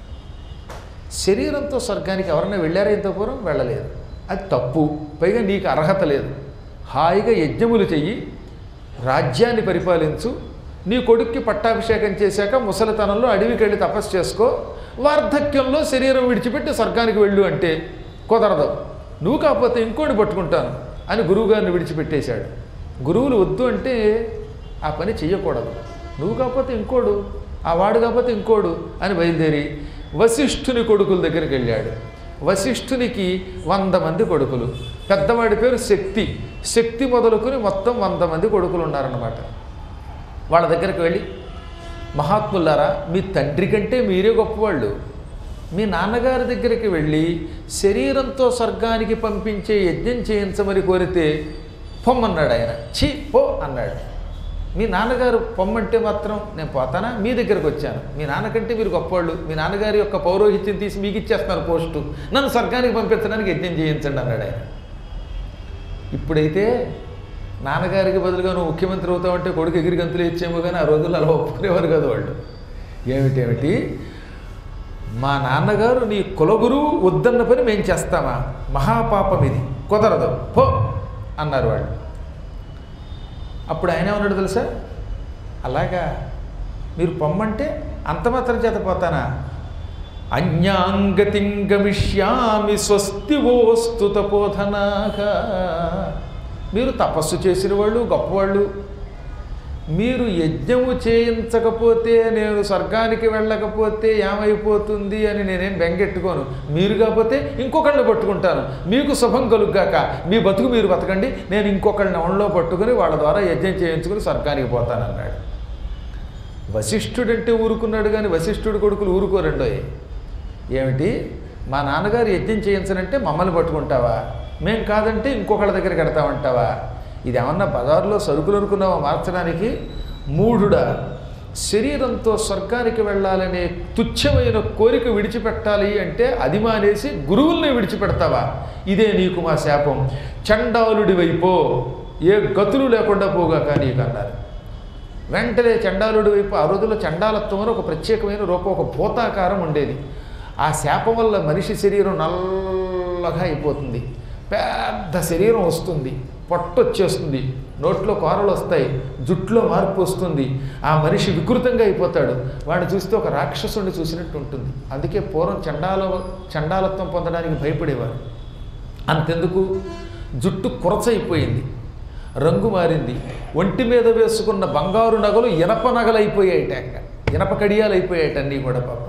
Speaker 1: శరీరంతో స్వర్గానికి ఎవరైనా వెళ్ళారా ఇంత పూర్వం వెళ్ళలేదు అది తప్పు పైగా నీకు అర్హత లేదు హాయిగా యజ్ఞములు చెయ్యి రాజ్యాన్ని పరిపాలించు నీ కొడుక్కి పట్టాభిషేకం చేశాక ముసలితనంలో అడవికి వెళ్ళి తపస్సు చేసుకో వార్ధక్యంలో శరీరం విడిచిపెట్టి స్వర్గానికి వెళ్ళు అంటే కుదరదు నువ్వు కాకపోతే ఇంకోటి పట్టుకుంటాను అని గురువుగారిని విడిచిపెట్టేశాడు గురువులు వద్దు అంటే ఆ పని చెయ్యకూడదు నువ్వు కాకపోతే ఇంకోడు ఆ వాడు కాకపోతే ఇంకోడు అని బయలుదేరి వశిష్ఠుని కొడుకుల దగ్గరికి వెళ్ళాడు వశిష్ఠునికి వంద మంది కొడుకులు పెద్దవాడి పేరు శక్తి శక్తి మొదలుకొని మొత్తం వంద మంది కొడుకులు ఉన్నారన్నమాట వాళ్ళ దగ్గరికి వెళ్ళి మహాత్ములారా మీ తండ్రి కంటే మీరే గొప్పవాళ్ళు మీ నాన్నగారి దగ్గరికి వెళ్ళి శరీరంతో స్వర్గానికి పంపించే యజ్ఞం చేయించమని కోరితే పొమ్మన్నాడు ఆయన ఛీ పో అన్నాడు మీ నాన్నగారు పొమ్మంటే మాత్రం నేను పోతానా మీ దగ్గరకు వచ్చాను మీ నాన్నకంటే మీరు గొప్పవాళ్ళు మీ నాన్నగారి యొక్క పౌరోహిత్యం తీసి మీకు ఇచ్చేస్తున్నారు పోస్టు నన్ను స్వర్గానికి పంపించడానికి యజ్ఞం చేయించండి అన్నాడు ఆయన ఇప్పుడైతే నాన్నగారికి బదులుగా నువ్వు ముఖ్యమంత్రి అవుతావంటే కొడుకు ఎగిరి గంతులు ఇచ్చేమో కానీ ఆ రోజుల్లో అలా ఒప్పుకునేవారు కదా వాళ్ళు ఏమిటేమిటి మా నాన్నగారు నీ కులగురువు వద్దన్న పని మేము చేస్తామా మహాపాపం ఇది కుదరదు పో అన్నారు వాళ్ళు అప్పుడు ఆయన ఏమన్నాడు తెలుసా అలాగా మీరు పొమ్మంటే అంత మాత్రం చేత పోతానా అన్యాంగతిం గమిష్యామి స్వస్తి ఓస్తు తపోధనాగా మీరు తపస్సు చేసిన వాళ్ళు గొప్పవాళ్ళు మీరు యజ్ఞము చేయించకపోతే నేను స్వర్గానికి వెళ్ళకపోతే ఏమైపోతుంది అని నేనేం బెంగెట్టుకోను మీరు కాకపోతే ఇంకొకళ్ళని పట్టుకుంటాను మీకు శుభం కలుగ్గాక మీ బతుకు మీరు బతకండి నేను ఇంకొకళ్ళని ఒళ్ళలో పట్టుకుని వాళ్ళ ద్వారా యజ్ఞం చేయించుకుని స్వర్గానికి పోతానన్నాడు వశిష్ఠుడంటే ఊరుకున్నాడు కానీ వశిష్ఠుడు కొడుకులు ఊరుకోరండోయ్ ఏమిటి మా నాన్నగారు యజ్ఞం చేయించనంటే మమ్మల్ని పట్టుకుంటావా మేం కాదంటే ఇంకొకళ్ళ దగ్గరికి కడతామంటావా ఇది ఏమన్నా బజార్లో సరుకులు అనుకున్నావా మార్చడానికి మూఢుడా శరీరంతో స్వర్గానికి వెళ్ళాలనే తుచ్చమైన కోరిక విడిచిపెట్టాలి అంటే అది మానేసి గురువుల్ని విడిచిపెడతావా ఇదే నీకు మా శాపం చండాలుడి వైపో ఏ గతులు లేకుండా పోగాక నీకు అన్నారు వెంటనే చండాలుడి వైపు ఆ రోజుల్లో చండాలత్వం అని ఒక ప్రత్యేకమైన రూపం ఒక భూతాకారం ఉండేది ఆ శాపం వల్ల మనిషి శరీరం నల్లగా అయిపోతుంది పెద్ద శరీరం వస్తుంది పొట్ట వచ్చేస్తుంది నోట్లో కూరలు వస్తాయి జుట్టులో మార్పు వస్తుంది ఆ మనిషి వికృతంగా అయిపోతాడు వాడిని చూస్తే ఒక రాక్షసుడిని చూసినట్టు ఉంటుంది అందుకే పూర్వం చండాల చండాలత్వం పొందడానికి భయపడేవారు అంతెందుకు జుట్టు కురచైపోయింది రంగు మారింది ఒంటి మీద వేసుకున్న బంగారు నగలు ఇనప నగలైపోయాయిట ఇంకా. ఇనప కడియాలు అయిపోయాయిట అన్నీ కూడా పాపం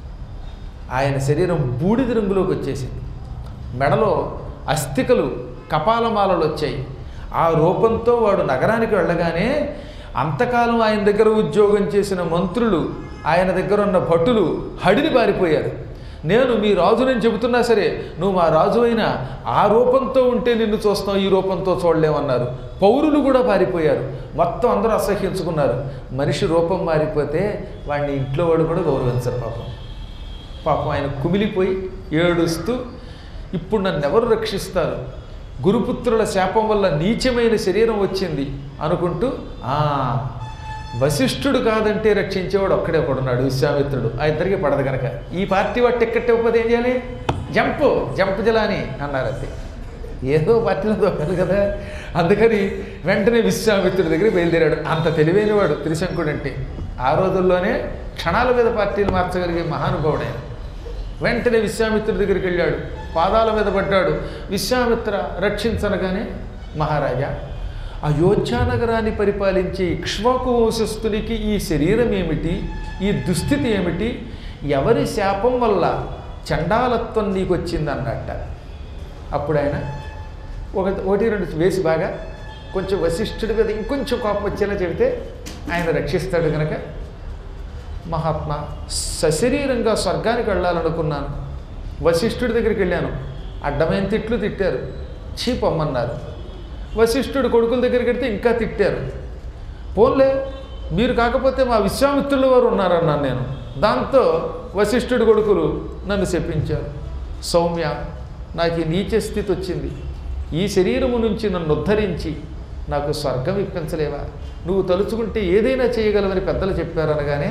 Speaker 1: ఆయన శరీరం బూడిద రంగులోకి వచ్చేసింది మెడలో అస్థికలు కపాలమాలలు వచ్చాయి ఆ రూపంతో వాడు నగరానికి వెళ్ళగానే అంతకాలం ఆయన దగ్గర ఉద్యోగం చేసిన మంత్రులు ఆయన దగ్గర ఉన్న భటులు హడిని పారిపోయారు నేను మీ రాజునని చెబుతున్నా సరే నువ్వు మా రాజు అయినా ఆ రూపంతో ఉంటే నిన్ను చూస్తాం ఈ రూపంతో చూడలేమన్నారు పౌరులు కూడా పారిపోయారు మొత్తం అందరూ అసహ్యించుకున్నారు మనిషి రూపం మారిపోతే వాడిని ఇంట్లో వాడు కూడా గౌరవించరు పాపం పాపం ఆయన కుమిలిపోయి ఏడుస్తూ ఇప్పుడు నన్ను ఎవరు రక్షిస్తారు గురుపుత్రుల శాపం వల్ల నీచమైన శరీరం వచ్చింది అనుకుంటూ "ఆ, వశిష్ఠుడు కాదంటే రక్షించేవాడు ఒక్కడే ఒకడున్నాడు విశ్వామిత్రుడు ఆ ఇద్దరికి పడదు కనుక ఈ పార్టీ వాడు టిక్కెట్ ఇవ్వకపోతే ఏం చేయాలి జంపు జంప్ జలాని అన్నారు అంతే ఏదో పార్టీలో దొరకదు కదా అందుకని వెంటనే విశ్వామిత్రుడి దగ్గర బయలుదేరాడు అంత తెలివైనవాడు త్రిశంకుడు అంటే ఆ రోజుల్లోనే క్షణాల మీద పార్టీలు మార్చగలిగే మహానుభావుడైన వెంటనే విశ్వామిత్రుడి దగ్గరికి వెళ్ళాడు పాదాల మీద పడ్డాడు విశ్వామిత్ర రక్షించనగానే మహారాజా అయోధ్య నగరాన్ని పరిపాలించే ఇక్ష్వాకు వంశస్థునికి ఈ శరీరం ఏమిటి ఈ దుస్థితి ఏమిటి ఎవరి శాపం వల్ల చండాలత్వం నీకు వచ్చిందన్నట్ట అప్పుడు ఆయన ఒక ఒకటి రెండు వేసి బాగా కొంచెం వశిష్ఠుడి మీద ఇంకొంచెం కోపం వచ్చేలా చెబితే ఆయన రక్షిస్తాడు కనుక మహాత్మా సశరీరంగా స్వర్గానికి వెళ్ళాలనుకున్నాను వశిష్ఠుడి దగ్గరికి వెళ్ళాను అడ్డమైన తిట్లు తిట్టారు చీ పొమ్మన్నారు వశిష్ఠుడు కొడుకుల దగ్గరికి వెళ్తే ఇంకా తిట్టారు పోన్లే మీరు కాకపోతే మా విశ్వామిత్రుల వారు ఉన్నారన్నాను నేను దాంతో వశిష్ఠుడి కొడుకులు నన్ను శపించారు సౌమ్య నాకు ఈ నీచ స్థితి వచ్చింది ఈ శరీరము నుంచి నన్ను ఉద్ధరించి నాకు స్వర్గం ఇప్పించలేవా నువ్వు తలుచుకుంటే ఏదైనా చేయగలవని పెద్దలు చెప్పారు అనగానే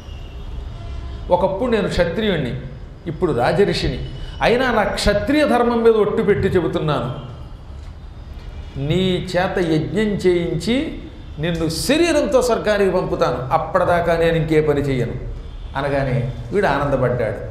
Speaker 1: ఒకప్పుడు నేను క్షత్రియుణ్ణి ఇప్పుడు రాజరిషిని అయినా నా క్షత్రియ ధర్మం మీద ఒట్టు పెట్టి చెబుతున్నాను నీ చేత యజ్ఞం చేయించి నిన్ను శరీరంతో స్వర్గానికి పంపుతాను అప్పటిదాకా నేను ఇంకే పని చెయ్యను అనగానే వీడు ఆనందపడ్డాడు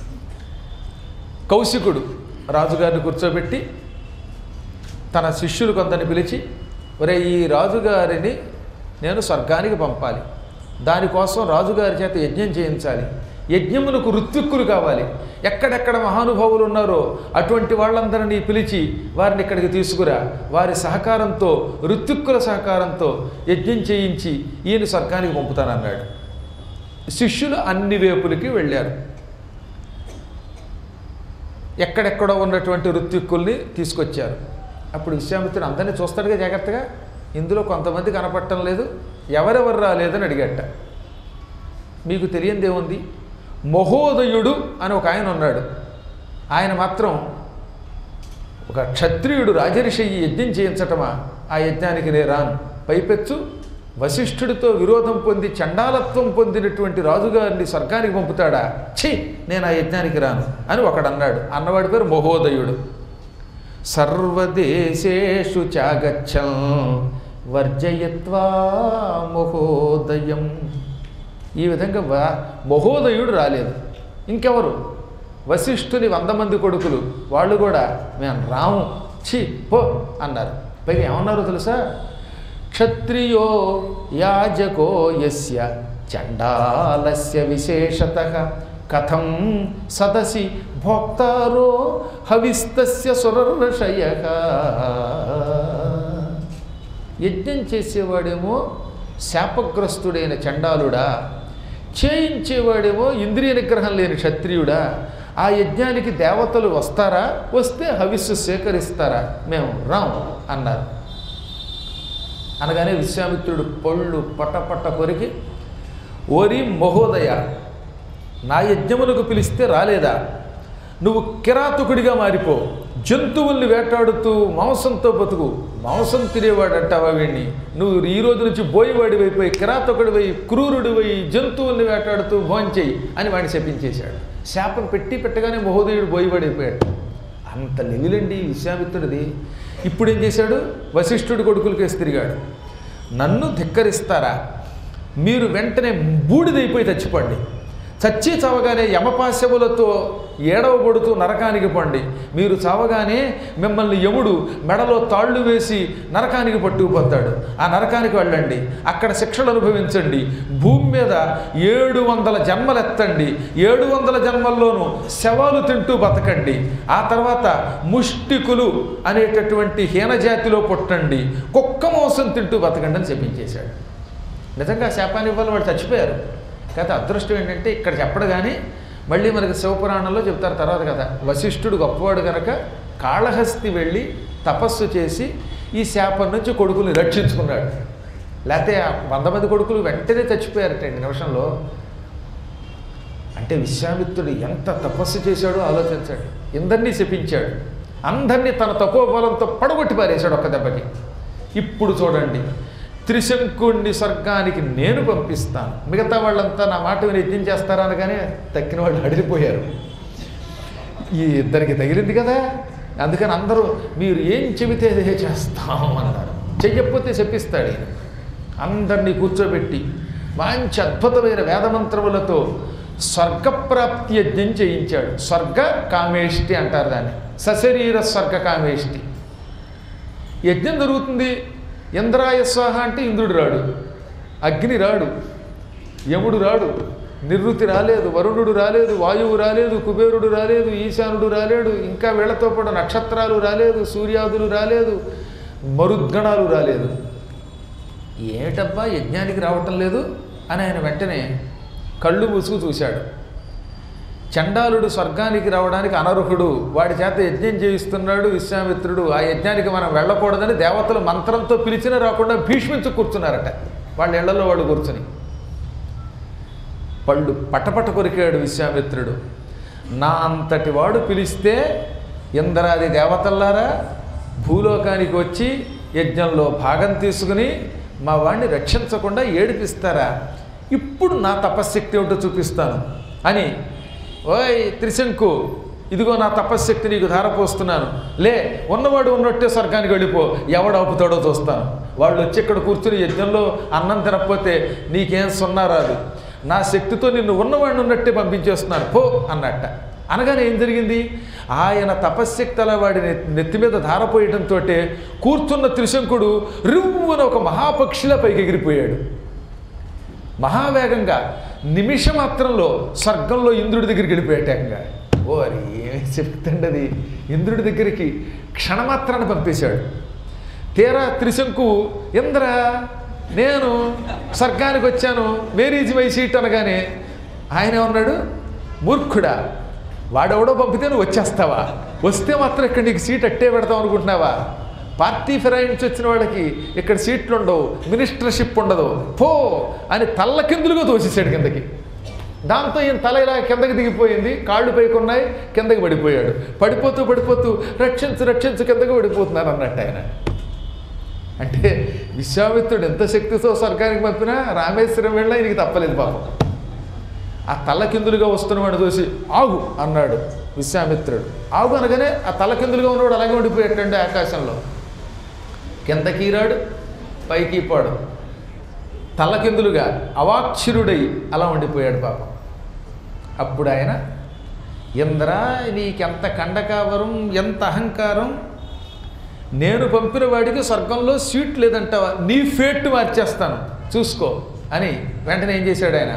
Speaker 1: కౌశికుడు రాజుగారిని కూర్చోబెట్టి తన శిష్యులు కొందరిని పిలిచి ఒరే ఈ రాజుగారిని నేను స్వర్గానికి పంపాలి దానికోసం రాజుగారి చేత యజ్ఞం చేయించాలి యజ్ఞమునకు ఋత్విక్కులు కావాలి ఎక్కడెక్కడ మహానుభావులు ఉన్నారో అటువంటి వాళ్ళందరినీ పిలిచి వారిని ఇక్కడికి తీసుకురా వారి సహకారంతో ఋత్విక్కుల సహకారంతో యజ్ఞం చేయించి ఈయన స్వర్గానికి పంపుతానన్నాడు శిష్యులు అన్ని వేపులకి వెళ్ళారు ఎక్కడెక్కడో ఉన్నటువంటి ఋత్విక్కుల్ని తీసుకొచ్చారు అప్పుడు విశ్వామిత్రుడు అందరినీ చూస్తాడుగా జాగ్రత్తగా ఇందులో కొంతమంది కనపడటం లేదు ఎవరెవరు రాలేదని అడిగట మీకు తెలియంది ఏముంది మహోదయుడు అని ఒక ఆయన ఉన్నాడు ఆయన మాత్రం ఒక క్షత్రియుడు రాజరిషి ఈ యజ్ఞం చేయించటమా ఆ యజ్ఞానికి నే రాను పైపెచ్చు వశిష్ఠుడితో విరోధం పొంది చండాలత్వం పొందినటువంటి రాజుగారిని స్వర్గానికి పంపుతాడా ఛీ నేను ఆ యజ్ఞానికి రాను అని ఒకడన్నాడు అన్నవాడి పేరు మహోదయుడు సర్వదేశేషు చాగచ్చం వర్జయత్వా మహోదయం ఈ విధంగా వ- మహోదయుడు రాలేదు ఇంకెవరు వశిష్ఠుని వంద మంది కొడుకులు వాళ్ళు కూడా మేము రాము ఛీ పో అన్నారు పైగా ఏమన్నారో తెలుసా క్షత్రియో యాజకో యస్య చండాలస్య విశేషత కథం సదసి భోక్తారో హవిస్తస్య సురర్షయ యజ్ఞం చేసేవాడేమో శాపగ్రస్తుడైన చండాలుడా చేయించేవాడేమో ఇంద్రియ నిగ్రహం లేని క్షత్రియుడా ఆ యజ్ఞానికి దేవతలు వస్తారా వస్తే హవిస్సు స్వీకరిస్తారా మేము రాం అన్నారు అనగానే విశ్వామిత్రుడు పళ్ళు పట్టపట్ట కొరికి ఓరి మహోదయ నా యజ్ఞములకు పిలిస్తే రాలేదా నువ్వు కిరాతకుడిగా మారిపో జంతువుల్ని వేటాడుతూ మాంసంతో బతుకు మాంసం తినేవాడు అంటావా వీడిని నువ్వు ఈ రోజు నుంచి బోయివాడివైపోయి కిరాతకుడివై క్రూరుడివై జంతువుల్ని వేటాడుతూ భోంచేయి అని వాడిని శపించేశాడు శాపం పెట్టి పెట్టగానే మహోదయుడు బోయివాడైపోయాడు అంత లెవిలండి విశ్వామిత్రుడిది ఇప్పుడు ఏం చేశాడు వశిష్ఠుడి కొడుకులకేసి తిరిగాడు నన్ను ధిక్కరిస్తారా మీరు వెంటనే బూడిదైపోయి చచ్చిపోండి చచ్చి చావగానే యమపాశములతో ఏడవబడుతూ నరకానికి పండి మీరు చావగానే మిమ్మల్ని యముడు మెడలో తాళ్ళు వేసి నరకానికి పట్టుకుపోతాడు ఆ నరకానికి వెళ్ళండి అక్కడ శిక్షలు అనుభవించండి భూమి మీద ఏడు వందల జన్మలెత్తండి ఏడు వందల జన్మల్లోనూ శవాలు తింటూ బతకండి ఆ తర్వాత ముష్టికులు అనేటటువంటి హీనజాతిలో పుట్టండి కుక్క మోసం తింటూ బతకండి అని చెప్పించేశాడు నిజంగా శాపాన్ని ఇవ్వాలి వాళ్ళు చచ్చిపోయారు కాకపోతే అదృష్టం ఏంటంటే ఇక్కడ చెప్పడు కానీ మళ్ళీ మనకి శివపురాణంలో చెప్తారు తర్వాత కదా వశిష్ఠుడు గొప్పవాడు కనుక కాళహస్తి వెళ్ళి తపస్సు చేసి ఈ శాపం నుంచి కొడుకుని రక్షించుకున్నాడు లేకపోతే ఆ వంద మంది కొడుకులు వెంటనే చచ్చిపోయారట ఈ నిమిషంలో అంటే విశ్వామిత్రుడు ఎంత తపస్సు చేశాడో ఆలోచించాడు ఇందరినీ శపించాడు అందరినీ తన తపోబలంతో పడగొట్టి పారేశాడు ఒక్క దెబ్బకి ఇప్పుడు చూడండి త్రిశంకుణ్ణి స్వర్గానికి నేను పంపిస్తాను మిగతా వాళ్ళంతా నా మాట విని యజ్ఞం చేస్తారా అనగానే తక్కిన వాళ్ళు అడిగిపోయారు ఈ ఇద్దరికి తగిలింది కదా అందుకని అందరూ మీరు ఏం చెబితే అదే చేస్తాం అన్నారు చెయ్యకపోతే చెప్పిస్తాడు ఈయన అందరినీ కూర్చోబెట్టి మంచి అద్భుతమైన వేదమంత్రములతో స్వర్గప్రాప్తి యజ్ఞం చేయించాడు స్వర్గ కామేష్టి అంటారు దాన్ని సశరీర స్వర్గ కామేష్టి యజ్ఞం జరుగుతుంది ఇంద్రాయ స్వాహ అంటే ఇంద్రుడు రాడు అగ్ని రాడు యముడు రాడు నివృత్తి రాలేదు వరుణుడు రాలేదు వాయువు రాలేదు కుబేరుడు రాలేదు ఈశానుడు రాలేడు ఇంకా వీళ్లతో పాటు నక్షత్రాలు రాలేదు సూర్యాదులు రాలేదు మరుద్గణాలు రాలేదు ఏటబ్బా యజ్ఞానికి రావటం లేదు అని ఆయన వెంటనే కళ్ళు మూసుకు చూశాడు చండాలుడు స్వర్గానికి రావడానికి అనర్హుడు వాడి చేత యజ్ఞం చేయిస్తున్నాడు విశ్వామిత్రుడు ఆ యజ్ఞానికి మనం వెళ్ళకూడదని దేవతలు మంత్రంతో పిలిచినా రాకుండా భీష్మించి కూర్చున్నారట వాళ్ళ ఇళ్లలో వాళ్ళు కూర్చుని పళ్ళు పటపట కొరికాడు విశ్వామిత్రుడు నా అంతటి వాడు పిలిస్తే ఇంద్రాది దేవతల్లారా భూలోకానికి వచ్చి యజ్ఞంలో భాగం తీసుకుని మా వాడిని రక్షించకుండా ఏడిపిస్తారా ఇప్పుడు నా తపశ్శక్తి ఏమిటో చూపిస్తాను అని ఓయ్ త్రిశంకు ఇదిగో నా తపశ్శక్తి నీకు ధారపోస్తున్నాను లే ఉన్నవాడు ఉన్నట్టే స్వర్గానికి వెళ్ళిపో ఎవడు ఆపుతాడో చూస్తాను వాళ్ళు వచ్చి ఇక్కడ కూర్చుని యజ్ఞంలో అన్నం తినకపోతే నీకేం సున్నా రాదు నా శక్తితో నిన్ను ఉన్నవాడిని ఉన్నట్టే పంపించేస్తున్నాను పో అన్నట్ట అనగానే ఏం జరిగింది ఆయన తపశ్శక్తి అలా వాడి నె- నెత్తి మీద ధారపోయడంతో కూర్చున్న త్రిశంకుడు రివ్వున ఒక మహాపక్షిలా పైకి ఎగిరిపోయాడు మహావేగంగా నిమిషమాత్రంలో స్వర్గంలో ఇంద్రుడి దగ్గరికి వెళ్ళిపోయాటంగా ఓ అది ఏమి చెప్తండి అది ఇంద్రుడి దగ్గరికి క్షణమాత్రాన్ని పంపేశాడు తీరా త్రిశంకు ఇంద్ర నేను స్వర్గానికి వచ్చాను మేరీజ్ మై సీట్ అనగానే ఆయన ఏమన్నాడు మూర్ఖుడా వాడెవడో పంపితే నువ్వు వచ్చేస్తావా వస్తే మాత్రం ఇక్కడ నీకు సీట్ అట్టే పెడతాం అనుకుంటున్నావా పార్టీ ఫిరాయించి వచ్చిన వాళ్ళకి ఇక్కడ సీట్లు ఉండవు మినిస్టర్షిప్ ఉండదు పో అని తల్ల కిందులుగా తోసేసాడు కిందకి దాంతో ఈయన తల ఇలా కిందకి దిగిపోయింది కాళ్ళు పైకున్నాయి కిందకి పడిపోయాడు పడిపోతూ పడిపోతూ రక్షించు రక్షించు కిందకి పడిపోతున్నారు అన్నట్టు ఆయన అంటే విశ్వామిత్రుడు ఎంత శక్తితో స్వర్గానికి పంపినా రామేశ్వరం వెళ్ళినా ఈయనకి తప్పలేదు పాపం ఆ తలకిందులుగా వస్తున్నవాడు చూసి ఆగు అన్నాడు విశ్వామిత్రుడు ఆగు అనగానే ఆ తలకిందులుగా ఉన్నవాడు అలాగే ఉండిపోయేటండి ఆకాశంలో కిందకి రాడు పైకి పాడు తలకిందులుగా అవాక్షరుడై అలా ఉండిపోయాడు పాపం అప్పుడు ఆయన ఇంద్ర నీకెంత కండకావరం ఎంత అహంకారం నేను పంపిన వాడికి స్వర్గంలో సీట్ లేదంటావా నీ ఫేట్ మార్చేస్తాను చూసుకో అని వెంటనే ఏం చేశాడు ఆయన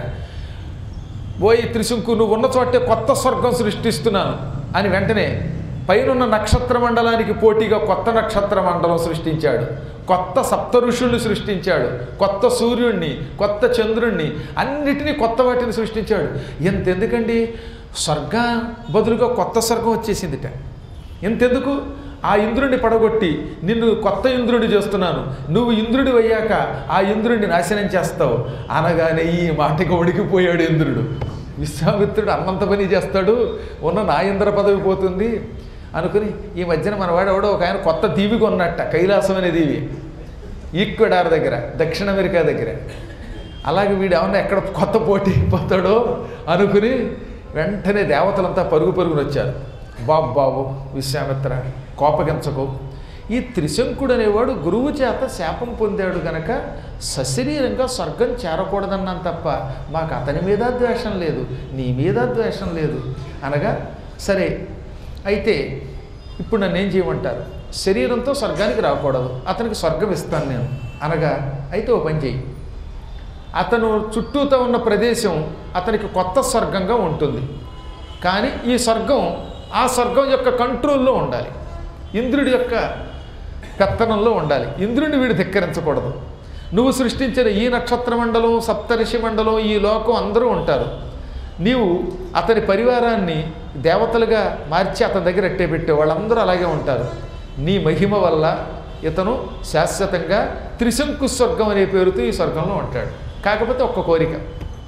Speaker 1: ఓయ్ త్రిశంకు నువ్వు ఉన్న చోటే కొత్త స్వర్గం సృష్టిస్తున్నాను అని వెంటనే పైనున్న నక్షత్ర మండలానికి పోటీగా కొత్త నక్షత్ర మండలం సృష్టించాడు కొత్త సప్త ఋషుల్ని సృష్టించాడు కొత్త సూర్యుణ్ణి కొత్త చంద్రుణ్ణి అన్నిటినీ కొత్త వాటిని సృష్టించాడు ఎంతెందుకండి స్వర్గ బదులుగా కొత్త స్వర్గం వచ్చేసిందిట ఎంతెందుకు ఆ ఇంద్రుడిని పడగొట్టి నిన్ను కొత్త ఇంద్రుడి చేస్తున్నాను నువ్వు ఇంద్రుడి అయ్యాక ఆ ఇంద్రుడిని నాశనం చేస్తావు అనగానే ఈ మాటకి ఉడికిపోయాడు ఇంద్రుడు విశ్వామిత్రుడు అన్నంత పని చేస్తాడు ఉన్న నా ఇంద్ర పదవి పోతుంది అనుకుని ఈ మధ్యన మన వాడు ఎవడో ఒక ఆయన కొత్త దీవి కొన్నట్ట కైలాసం అనే దీవి ఈక్వెడార్ దగ్గర దక్షిణ అమెరికా దగ్గర అలాగే వీడు ఏమన్నా ఎక్కడ కొత్త పోటీ అయిపోతాడో అనుకుని వెంటనే దేవతలంతా పరుగు పరుగున వచ్చారు బాబు బాబు విశ్వామిత్ర కోపగించకు ఈ త్రిశంకుడు అనేవాడు గురువు చేత శాపం పొందాడు గనక సశరీరంగా స్వర్గం చేరకూడదన్నాను తప్ప మాకు అతని మీద ద్వేషం లేదు నీ మీద ద్వేషం లేదు అనగా సరే అయితే ఇప్పుడు నన్ను ఏం చేయమంటారు శరీరంతో స్వర్గానికి రాకూడదు అతనికి స్వర్గం ఇస్తాను నేను అనగా అయితే ఓ పని చేయి అతను చుట్టూతో ఉన్న ప్రదేశం అతనికి కొత్త స్వర్గంగా ఉంటుంది కానీ ఈ స్వర్గం ఆ స్వర్గం యొక్క కంట్రోల్లో ఉండాలి ఇంద్రుడి యొక్క పెత్తనంలో ఉండాలి ఇంద్రుడిని వీడు ధిక్కరించకూడదు నువ్వు సృష్టించిన ఈ నక్షత్ర మండలం సప్తరిషి మండలం ఈ లోకం అందరూ ఉంటారు నీవు అతని పరివారాన్ని దేవతలుగా మార్చి అతని దగ్గర అట్టే పెట్టే వాళ్ళందరూ అలాగే ఉంటారు నీ మహిమ వల్ల ఇతను శాశ్వతంగా త్రిశంకు స్వర్గం అనే పేరుతో ఈ స్వర్గంలో ఉంటాడు కాకపోతే ఒక్క కోరిక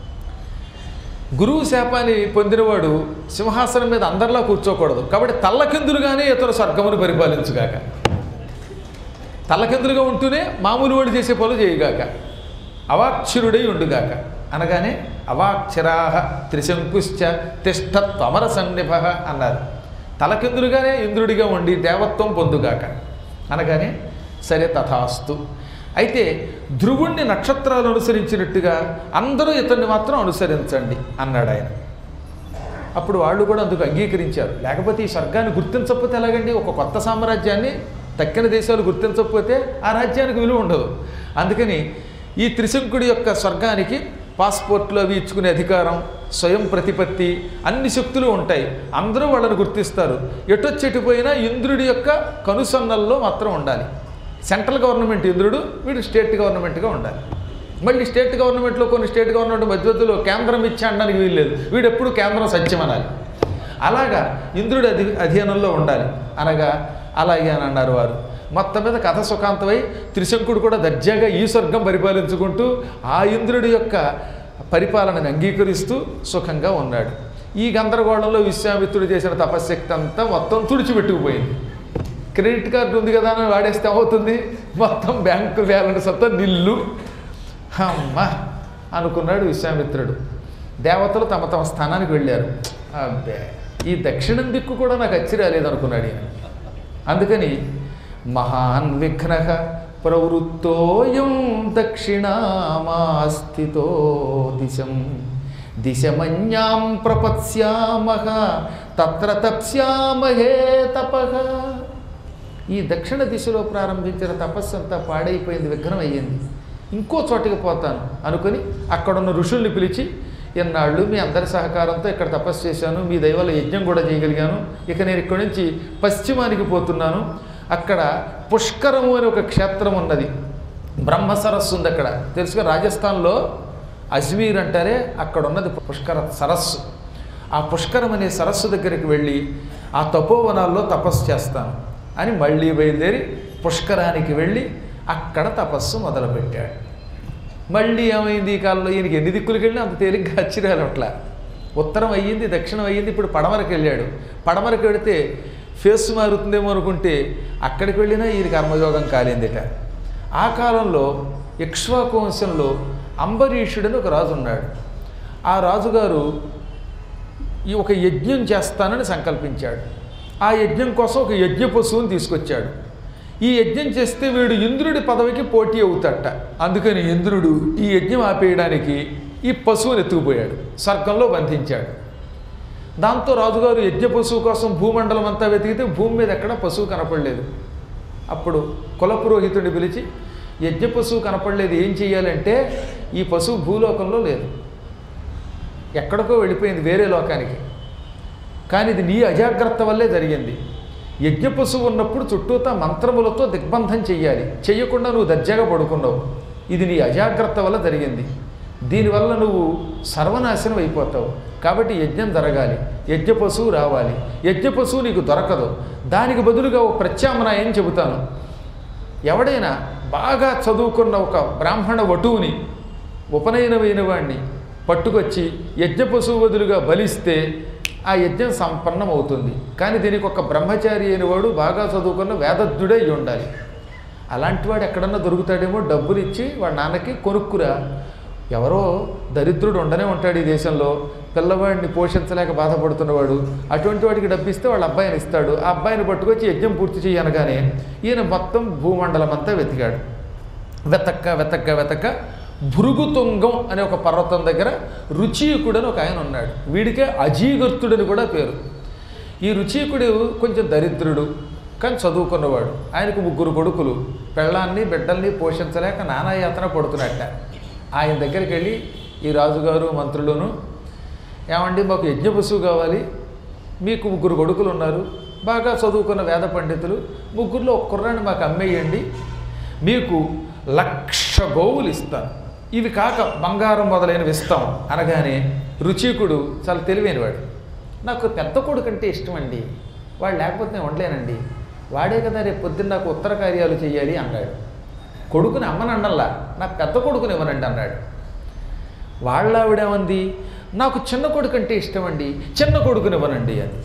Speaker 1: గురువు శాపాన్ని పొందినవాడు సింహాసనం మీద అందరిలా కూర్చోకూడదు కాబట్టి తల్లకిందులుగానే ఇతను స్వర్గమును పరిపాలించుగాక తల్లకిందులుగా ఉంటూనే మామూలు వాడు చేసే పనులు చేయగాక అవాక్షరుడై ఉండుగాక అనగానే అవాక్షరాహ త్రిశంకుశ్చ తిష్టత్వమర సన్నిభ అన్నారు తలకిందులుగానే ఇంద్రుడిగా ఉండి దేవత్వం పొందుగాక అనగానే సరే తథాస్తు అయితే ధ్రువుణ్ణి నక్షత్రాలు అనుసరించినట్టుగా అందరూ ఇతన్ని మాత్రం అనుసరించండి అన్నాడు ఆయన అప్పుడు వాళ్ళు కూడా అందుకు అంగీకరించారు లేకపోతే ఈ స్వర్గాన్ని గుర్తించకపోతే ఎలాగండి ఒక కొత్త సామ్రాజ్యాన్ని తక్కిన దేశాలు గుర్తించకపోతే ఆ రాజ్యానికి విలువ ఉండదు అందుకని ఈ త్రిశంకుడి యొక్క స్వర్గానికి పాస్పోర్ట్లు అవి ఇచ్చుకునే అధికారం స్వయం ప్రతిపత్తి అన్ని శక్తులు ఉంటాయి అందరూ వాళ్ళని గుర్తిస్తారు ఎటొచ్చెటు పోయినా ఇంద్రుడి యొక్క కనుసన్నల్లో మాత్రం ఉండాలి సెంట్రల్ గవర్నమెంట్ ఇంద్రుడు వీడు స్టేట్ గవర్నమెంట్గా ఉండాలి మళ్ళీ స్టేట్ గవర్నమెంట్లో కొన్ని స్టేట్ గవర్నమెంట్ మధ్య మధ్యలో కేంద్రం ఇచ్చి అనడానికి వీల్లేదు వీడు ఎప్పుడు కేంద్రం సత్యం అనాలి అలాగా ఇంద్రుడి అధి అధీనంలో ఉండాలి అనగా అలాగే అని అన్నారు వారు మొత్తం మీద కథ సుఖాంతమై త్రిశంకుడు కూడా దర్జాగా ఈ స్వర్గం పరిపాలించుకుంటూ ఆ ఇంద్రుడి యొక్క పరిపాలనని అంగీకరిస్తూ సుఖంగా ఉన్నాడు ఈ గందరగోళంలో విశ్వామిత్రుడు చేసిన తపశ్శక్తి అంతా మొత్తం తుడిచిపెట్టుకుపోయింది క్రెడిట్ కార్డు ఉంది కదా అని వాడేస్తే అవుతుంది మొత్తం బ్యాంకు బ్యాలెన్స్ అంతా నిల్లు అమ్మ అనుకున్నాడు విశ్వామిత్రుడు దేవతలు తమ తమ స్థానానికి వెళ్ళారు అబ్బే ఈ దక్షిణం దిక్కు కూడా నాకు అచ్చి రాలేదు అనుకున్నాడు ఈయన అందుకని మహాన్ విఘ్న ప్రవృత్తోయం దక్షిణామాస్థితో దిశం దిశమన్యాం ప్రపత్స్యామహ తత్ర తప్స్యామహే తపః ఈ దక్షిణ దిశలో ప్రారంభించిన తపస్సు అంతా పాడైపోయింది విఘ్నం అయ్యింది ఇంకో చోటికి పోతాను అనుకుని అక్కడున్న ఋషుల్ని పిలిచి ఎన్నాళ్ళు మీ అందరి సహకారంతో ఇక్కడ తపస్సు చేశాను మీ దైవాల యజ్ఞం కూడా చేయగలిగాను ఇక నేను ఇక్కడి నుంచి పశ్చిమానికి పోతున్నాను అక్కడ పుష్కరము అని ఒక క్షేత్రం ఉన్నది బ్రహ్మ సరస్సు ఉంది అక్కడ తెలుసుగా రాజస్థాన్లో అజ్మీర్ అంటారే అక్కడ ఉన్నది పుష్కర సరస్సు ఆ పుష్కరం అనే సరస్సు దగ్గరికి వెళ్ళి ఆ తపోవనాల్లో తపస్సు చేస్తాను అని మళ్ళీ బయలుదేరి పుష్కరానికి వెళ్ళి అక్కడ తపస్సు మొదలుపెట్టాడు మళ్ళీ ఏమైంది ఈ కాలంలో ఈయనకి ఎన్ని దిక్కులకి వెళ్ళినా అంత తేలిగ్గా అచ్చిరాలు అట్లా ఉత్తరం అయ్యింది దక్షిణం అయ్యింది ఇప్పుడు పడమరకు వెళ్ళాడు పడమరకు వెళితే ఫేస్ మారుతుందేమో అనుకుంటే అక్కడికి వెళ్ళినా ఈయన కర్మయోగం కాలిందిట ఆ కాలంలో ఇక్ష్వాకు వంశంలో అంబరీషుడని ఒక రాజు ఉన్నాడు ఆ రాజుగారు ఈ ఒక యజ్ఞం చేస్తానని సంకల్పించాడు ఆ యజ్ఞం కోసం ఒక యజ్ఞ పశువుని తీసుకొచ్చాడు ఈ యజ్ఞం చేస్తే వీడు ఇంద్రుడి పదవికి పోటీ అవుతాట అందుకని ఇంద్రుడు ఈ యజ్ఞం ఆపేయడానికి ఈ పశువుని ఎత్తుకుపోయాడు స్వర్గంలో బంధించాడు దాంతో రాజుగారు యజ్ఞ పశువు కోసం భూమండలం అంతా వెతికితే భూమి మీద ఎక్కడ పశువు కనపడలేదు అప్పుడు కులపురోహితుడిని పిలిచి యజ్ఞ పశువు కనపడలేదు ఏం చెయ్యాలంటే ఈ పశువు భూలోకంలో లేదు ఎక్కడికో వెళ్ళిపోయింది వేరే లోకానికి కానీ ఇది నీ అజాగ్రత్త వల్లే జరిగింది యజ్ఞ పశువు ఉన్నప్పుడు చుట్టూతా మంత్రములతో దిగ్బంధం చెయ్యాలి చెయ్యకుండా నువ్వు దర్జాగా పడుకున్నావు ఇది నీ అజాగ్రత్త వల్ల జరిగింది దీనివల్ల నువ్వు సర్వనాశనం అయిపోతావు కాబట్టి యజ్ఞం జరగాలి యజ్ఞ పశువు రావాలి యజ్ఞ పశువు నీకు దొరకదు దానికి బదులుగా ఒక ప్రత్యామ్నాయం చెబుతాను ఎవడైనా బాగా చదువుకున్న ఒక బ్రాహ్మణ వటువుని ఉపనయనమైన వాడిని పట్టుకొచ్చి యజ్ఞ పశువు బదులుగా బలిస్తే ఆ యజ్ఞం సంపన్నం అవుతుంది కానీ దీనికి ఒక బ్రహ్మచారి అయిన వాడు బాగా చదువుకున్న వేదజ్ఞుడే అయి ఉండాలి అలాంటి వాడు ఎక్కడన్నా దొరుకుతాడేమో డబ్బులు ఇచ్చి వాడి నాన్నకి కొనుక్కురా ఎవరో దరిద్రుడు ఉండనే ఉంటాడు ఈ దేశంలో పిల్లవాడిని పోషించలేక బాధపడుతున్నవాడు అటువంటి వాడికి డబ్బు ఇస్తే వాళ్ళ అబ్బాయిని ఇస్తాడు ఆ అబ్బాయిని పట్టుకొచ్చి యజ్ఞం పూర్తి చేయనగానే ఈయన మొత్తం భూమండలం అంతా వెతికాడు వెతక్క వెతక్క వెతక్క భృగుతుంగం అనే ఒక పర్వతం దగ్గర రుచీకుడు అని ఒక ఆయన ఉన్నాడు వీడికే అజీగర్తుడని కూడా పేరు ఈ రుచీకుడు కొంచెం దరిద్రుడు కానీ చదువుకున్నవాడు ఆయనకు ముగ్గురు కొడుకులు పెళ్ళాన్ని బిడ్డల్ని పోషించలేక నానాయాతన పడుతున్నట్ట ఆయన దగ్గరికి వెళ్ళి ఈ రాజుగారు మంత్రులను ఏమండి మాకు యజ్ఞ పశువు కావాలి మీకు ముగ్గురు కొడుకులు ఉన్నారు బాగా చదువుకున్న వేద పండితులు ముగ్గురులో ఒక కుర్రాన్ని మాకు అమ్మేయండి మీకు లక్ష గోవులు ఇస్తాను ఇవి కాక బంగారం మొదలైనవి ఇస్తాం అనగానే రుచికుడు చాలా తెలివైనవాడు నాకు పెద్ద కొడుకు అంటే ఇష్టం అండి వాడు లేకపోతే నేను ఉండలేనండి వాడే కదా రేపు పొద్దున్న నాకు ఉత్తర కార్యాలు చేయాలి అన్నాడు కొడుకుని అమ్మనండల్లా నాకు పెద్ద కొడుకుని ఇవ్వనండి అన్నాడు వాళ్ళ ఆవిడేమంది నాకు చిన్న కొడుకు అంటే ఇష్టం అండి చిన్న కొడుకుని ఇవ్వనండి అని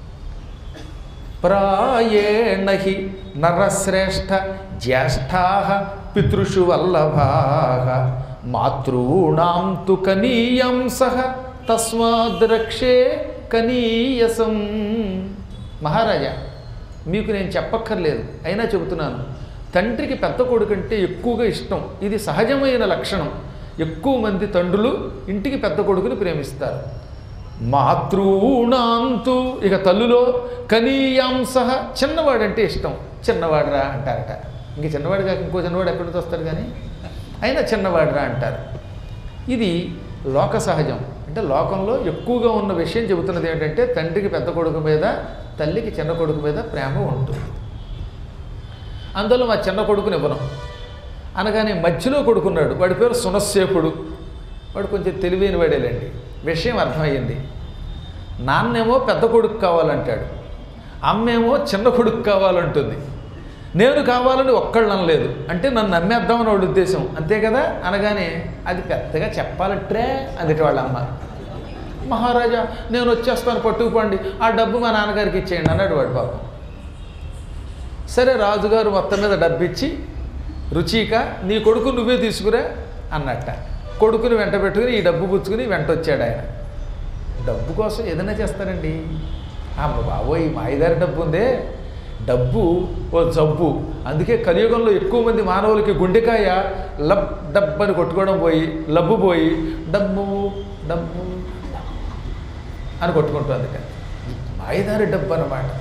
Speaker 1: ప్రాయేణ హి నరశ్రేష్ఠ జ్యేష్ఠా పితృషు వల్లభా మాతృణాం తు కనీయంస తస్మాద్రక్షే కనీయసం మహారాజా మీకు నేను చెప్పక్కర్లేదు అయినా చెబుతున్నాను తండ్రికి పెద్ద కొడుకంటే ఎక్కువగా ఇష్టం ఇది సహజమైన లక్షణం ఎక్కువ మంది తండ్రులు ఇంటికి పెద్ద కొడుకుని ప్రేమిస్తారు మాతృణాంతు ఇక తల్లులో కనీయాంశ చిన్నవాడంటే ఇష్టం చిన్నవాడురా అంటారట ఇంక చిన్నవాడు కాక ఇంకో చిన్నవాడు ఎక్కడి నుంచి వస్తాడు కానీ అయినా చిన్నవాడురా అంటారు ఇది లోక సహజం అంటే లోకంలో ఎక్కువగా ఉన్న విషయం చెబుతున్నది ఏంటంటే తండ్రికి పెద్ద కొడుకు మీద తల్లికి చిన్న కొడుకు మీద ప్రేమ ఉంటుంది అందులో మా చిన్న కొడుకుని ఇవ్వను అనగానే మధ్యలో కొడుకున్నాడు వాడి పేరు సునస్సేపుడు వాడు కొంచెం తెలివైన వాడేలేండి విషయం అర్థమయ్యింది నాన్నేమో పెద్ద కొడుకు కావాలంటాడు అమ్మేమో చిన్న కొడుకు కావాలంటుంది నేను కావాలని ఒక్కళ్ళు అనలేదు అంటే నన్ను నమ్మేద్దామని వాడి ఉద్దేశం అంతే కదా అనగానే అది పెద్దగా చెప్పాలంటే అందుటి వాళ్ళ అమ్మ మహారాజా నేను వచ్చేస్తాను పట్టుకుపోండి ఆ డబ్బు మా నాన్నగారికి ఇచ్చేయండి అన్నాడు వాడు పాపం సరే రాజుగారు మొత్తం మీద డబ్బు ఇచ్చి రుచిక నీ కొడుకు నువ్వే తీసుకురా అన్నట్ట కొడుకుని వెంట పెట్టుకుని ఈ డబ్బు పుచ్చుకుని వెంట వచ్చాడు ఆయన డబ్బు కోసం ఏదైనా చేస్తారండి అమ్మ బాబోయ్ మాయదారి డబ్బు ఉందే డబ్బు ఓ జబ్బు అందుకే కలియుగంలో ఎక్కువ మంది మానవులకి గుండెకాయ లబ్ డబ్బు అని కొట్టుకోవడం పోయి లబ్బు పోయి డబ్బు డబ్బు అని కొట్టుకుంటుంది మాయదారి డబ్బు అన్నమాట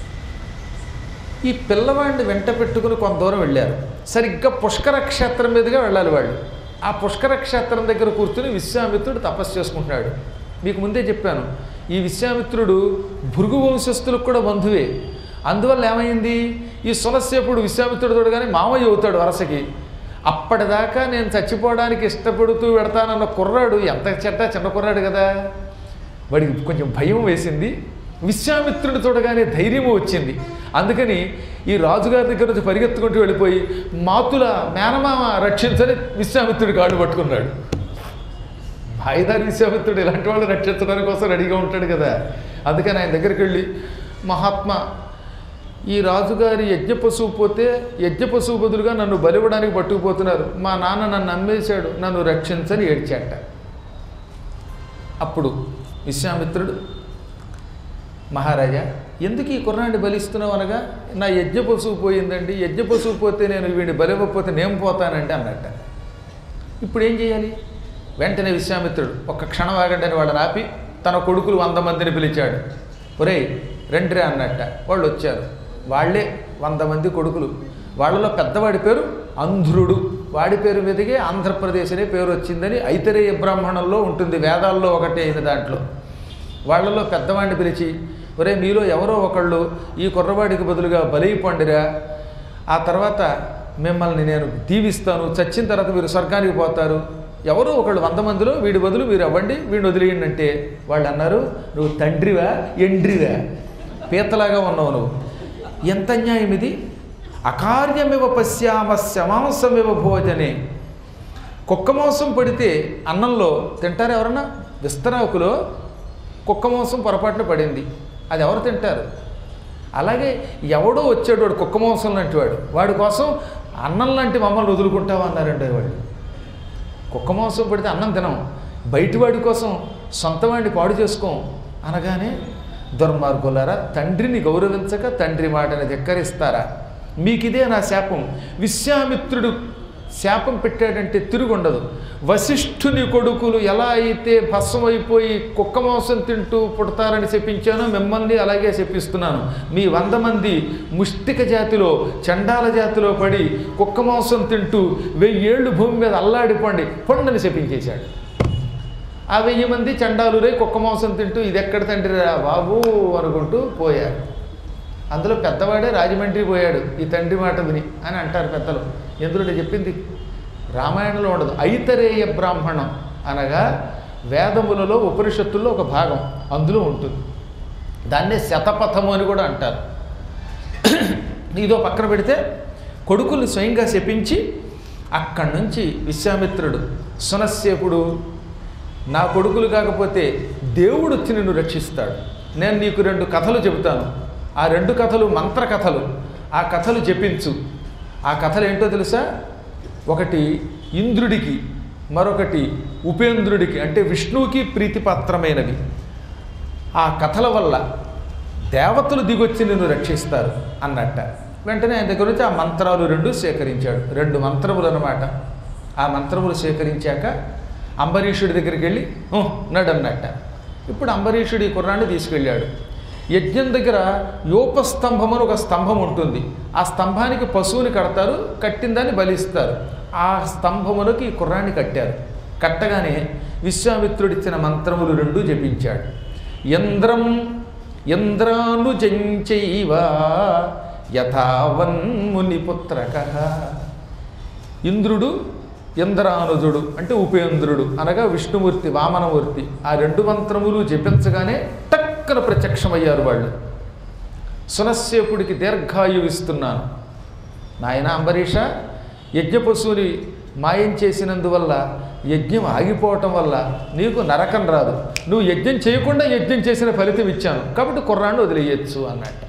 Speaker 1: ఈ పిల్లవాడిని వెంట పెట్టుకుని కొంత దూరం వెళ్ళారు సరిగ్గా పుష్కర క్షేత్రం మీదుగా వెళ్ళాలి వాళ్ళు ఆ పుష్కర క్షేత్రం దగ్గర కూర్చుని విశ్వామిత్రుడు తపస్సు చేసుకుంటున్నాడు మీకు ముందే చెప్పాను ఈ విశ్వామిత్రుడు భృగు వంశస్థులకు కూడా బంధువే అందువల్ల ఏమైంది ఈ సులస్యపుడు విశ్వామిత్రుడు తోడుగానే మామయ్య అవుతాడు వరసకి అప్పటిదాకా నేను చచ్చిపోవడానికి ఇష్టపడుతూ పెడతానన్న కుర్రాడు ఎంత చెట్ట చిన్న కుర్రాడు కదా వాడికి కొంచెం భయం వేసింది విశ్వామిత్రుడు చూడగానే ధైర్యము వచ్చింది అందుకని ఈ రాజుగారి దగ్గర నుంచి పరిగెత్తుకుంటూ వెళ్ళిపోయి మాతుల మేనమామ రక్షించని విశ్వామిత్రుడి కాళ్ళు పట్టుకున్నాడు భాయిదారి విశ్వామిత్రుడు ఇలాంటి వాళ్ళు రక్షించడానికి కోసం రెడీగా ఉంటాడు కదా అందుకని ఆయన దగ్గరికి వెళ్ళి మహాత్మా ఈ రాజుగారి యజ్ఞ పశువు పోతే యజ్ఞ పశువు బదులుగా నన్ను బలివ్వడానికి పట్టుకుపోతున్నారు మా నాన్న నన్ను అమ్మేశాడు నన్ను రక్షించని ఏడ్చాట అప్పుడు విశ్వామిత్రుడు మహారాజా ఎందుకు ఈ కుర్రాన్ని బలిస్తున్నావు అనగా నా యజ్ఞ పశువు పోయిందండి యజ్ఞ పశువు పోతే నేను వీడిని బలివ్వకపోతే నేను పోతానండి అన్నట్ట ఇప్పుడు ఏం చేయాలి వెంటనే విశ్వామిత్రుడు ఒక్క క్షణం ఆగండి అని వాళ్ళని ఆపి తన కొడుకులు వంద మందిని పిలిచాడు ఒరేయ్ రండిరా అన్నట్ట వాళ్ళు వచ్చారు వాళ్ళే వంద మంది కొడుకులు వాళ్ళలో పెద్దవాడి పేరు అంధ్రుడు వాడి పేరు మీదకి ఆంధ్రప్రదేశ్ అనే పేరు వచ్చిందని ఐతరేయ బ్రాహ్మణంలో ఉంటుంది వేదాల్లో ఒకటి అయిన దాంట్లో వాళ్ళలో పెద్దవాడిని పిలిచి ఒరే మీలో ఎవరో ఒకళ్ళు ఈ కుర్రవాడికి బదులుగా బలైపోండిరా ఆ తర్వాత మిమ్మల్ని నేను దీవిస్తాను చచ్చిన తర్వాత మీరు స్వర్గానికి పోతారు ఎవరో ఒకళ్ళు వంద మందిలో వీడి బదులు మీరు అవ్వండి వీడిని వదిలేయండి అంటే వాళ్ళు అన్నారు నువ్వు తండ్రివా ఎండ్రివా పీతలాగా ఉన్నావు నువ్వు ఎంత అన్యాయం ఇది అకార్యమివ పశ్యామ శమాంసమివ భోజనే కుక్క మాంసం పడితే అన్నంలో తింటారు ఎవరన్నా విస్తరాకులో కుక్క మాంసం పొరపాటున పడింది అది ఎవరు తింటారు అలాగే ఎవడో వచ్చాడు వాడు కుక్క మాంసం లాంటి వాడు వాడి కోసం అన్నం లాంటి మమ్మల్ని వదులుకుంటావా అన్నారండి వాళ్ళు కుక్క మాంసం పడితే అన్నం తినం బయటి వాడి కోసం సొంత వాడిని పాడు చేసుకోం అనగానే దుర్మార్గులారా తండ్రిని గౌరవించక తండ్రి మాటని ధిక్కరిస్తారా మీకిదే నా శాపం విశ్వామిత్రుడు శాపం పెట్టాడంటే తిరుగుండదు వశిష్ఠుని కొడుకులు ఎలా అయితే భస్మమైపోయి కుక్క మాంసం తింటూ పుడతారని చెప్పించానో మిమ్మల్ని అలాగే చెప్పిస్తున్నాను మీ వంద మంది ముష్టిక జాతిలో చండాల జాతిలో పడి కుక్క మాంసం తింటూ వెయ్యేళ్ళు భూమి మీద అల్లాడిపోండి పొండని చెప్పించేశాడు ఆ వెయ్యి మంది చండాలురై కుక్క మాంసం తింటూ ఇది ఎక్కడ తండ్రిరా బాబు అనుకుంటూ పోయారు అందులో పెద్దవాడే రాజమండ్రి పోయాడు ఈ తండ్రి మాట విని అని అంటారు పెద్దలు ఎందుకంటే చెప్పింది రామాయణంలో ఉండదు ఐతరేయ బ్రాహ్మణం అనగా వేదములలో ఉపనిషత్తుల్లో ఒక భాగం అందులో ఉంటుంది దాన్నే శతపథము అని కూడా అంటారు ఇదో పక్కన పెడితే కొడుకుల్ని స్వయంగా శపించి అక్కడి నుంచి విశ్వామిత్రుడు సునస్సేపుడు నా కొడుకులు కాకపోతే దేవుడు వచ్చి నిన్ను రక్షిస్తాడు నేను నీకు రెండు కథలు చెబుతాను ఆ రెండు కథలు మంత్ర కథలు ఆ కథలు జపించు ఆ కథలు ఏంటో తెలుసా ఒకటి ఇంద్రుడికి మరొకటి ఉపేంద్రుడికి అంటే విష్ణువుకి ప్రీతిపాత్రమైనవి ఆ కథల వల్ల దేవతలు దిగొచ్చి నిన్ను రక్షిస్తారు అన్నట్ట వెంటనే ఆయన దగ్గర నుంచి ఆ మంత్రాలు రెండు సేకరించాడు రెండు మంత్రములు అన్నమాట ఆ మంత్రములు సేకరించాక అంబరీషుడి దగ్గరికి వెళ్ళి "ఉ, నడు అన్నట్ట ఇప్పుడు అంబరీషుడి ఈ కుర్రాన్ని తీసుకెళ్ళాడు యజ్ఞం దగ్గర యోపస్తంభం అని ఒక స్తంభం ఉంటుంది ఆ స్తంభానికి పశువుని కడతారు కట్టిన దాన్ని బలిస్తారు ఆ స్తంభమునకు ఈ కుర్రాన్ని కట్టారు కట్టగానే విశ్వామిత్రుడిచ్చిన మంత్రములు రెండు జపించాడు యంద్రం యంద్రానుజంచైవ యథావన్మునిపుత్రక ఇంద్రుడు ఇంద్రానుజుడు అంటే ఉపేంద్రుడు అనగా విష్ణుమూర్తి వామనమూర్తి ఆ రెండు మంత్రములు జపించగానే టక్కన ప్రత్యక్షమయ్యారు వాళ్ళు సునస్సేపుడికి దీర్ఘాయువు ఇస్తున్నాను నాయన అంబరీష యజ్ఞపశువుని మాయం చేసినందువల్ల యజ్ఞం ఆగిపోవటం వల్ల నీకు నరకం రాదు నువ్వు యజ్ఞం చేయకుండా యజ్ఞం చేసిన ఫలితం ఇచ్చాను కాబట్టి కుర్రాన్ని వదిలేయచ్చు అన్నట్టు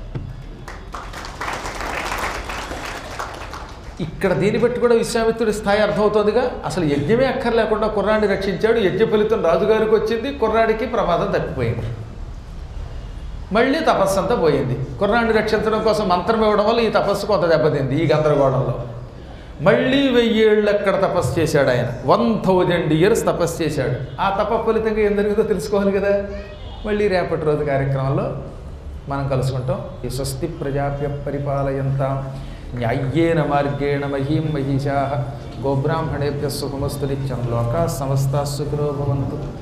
Speaker 1: ఇక్కడ దీన్ని బట్టి కూడా విశ్వామిత్రుడి స్థాయి అర్థమవుతోందిగా అసలు యజ్ఞమే అక్కర్లేకుండా కుర్రాన్ని రక్షించాడు యజ్ఞ ఫలితం రాజుగారికి వచ్చింది కుర్రాడికి ప్రమాదం తప్పిపోయింది మళ్ళీ తపస్సు అంతా పోయింది కుర్రాన్ని రక్షించడం కోసం మంత్రం ఇవ్వడం వల్ల ఈ తపస్సు కొంత దెబ్బతింది ఈ గందరగోళంలో మళ్ళీ వెయ్యేళ్ళు అక్కడ తపస్సు చేశాడు ఆయన వన్ థౌజండ్ ఇయర్స్ తపస్సు చేశాడు ఆ తప ఫలితంగా ఏం జరిగిందో తెలుసుకోవాలి కదా మళ్ళీ రేపటి రోజు కార్యక్రమంలో మనం కలుసుకుంటాం ఈ స్వస్తి ప్రజాప్య పరిపాలయంతాం న్యాయ్యేన మార్గేణ మహీం మహిషా గోబ్రాహ్మణేభ్య సుఖమస్తు నిత్యం లోకా సమస్తా సుఖినో భవంతు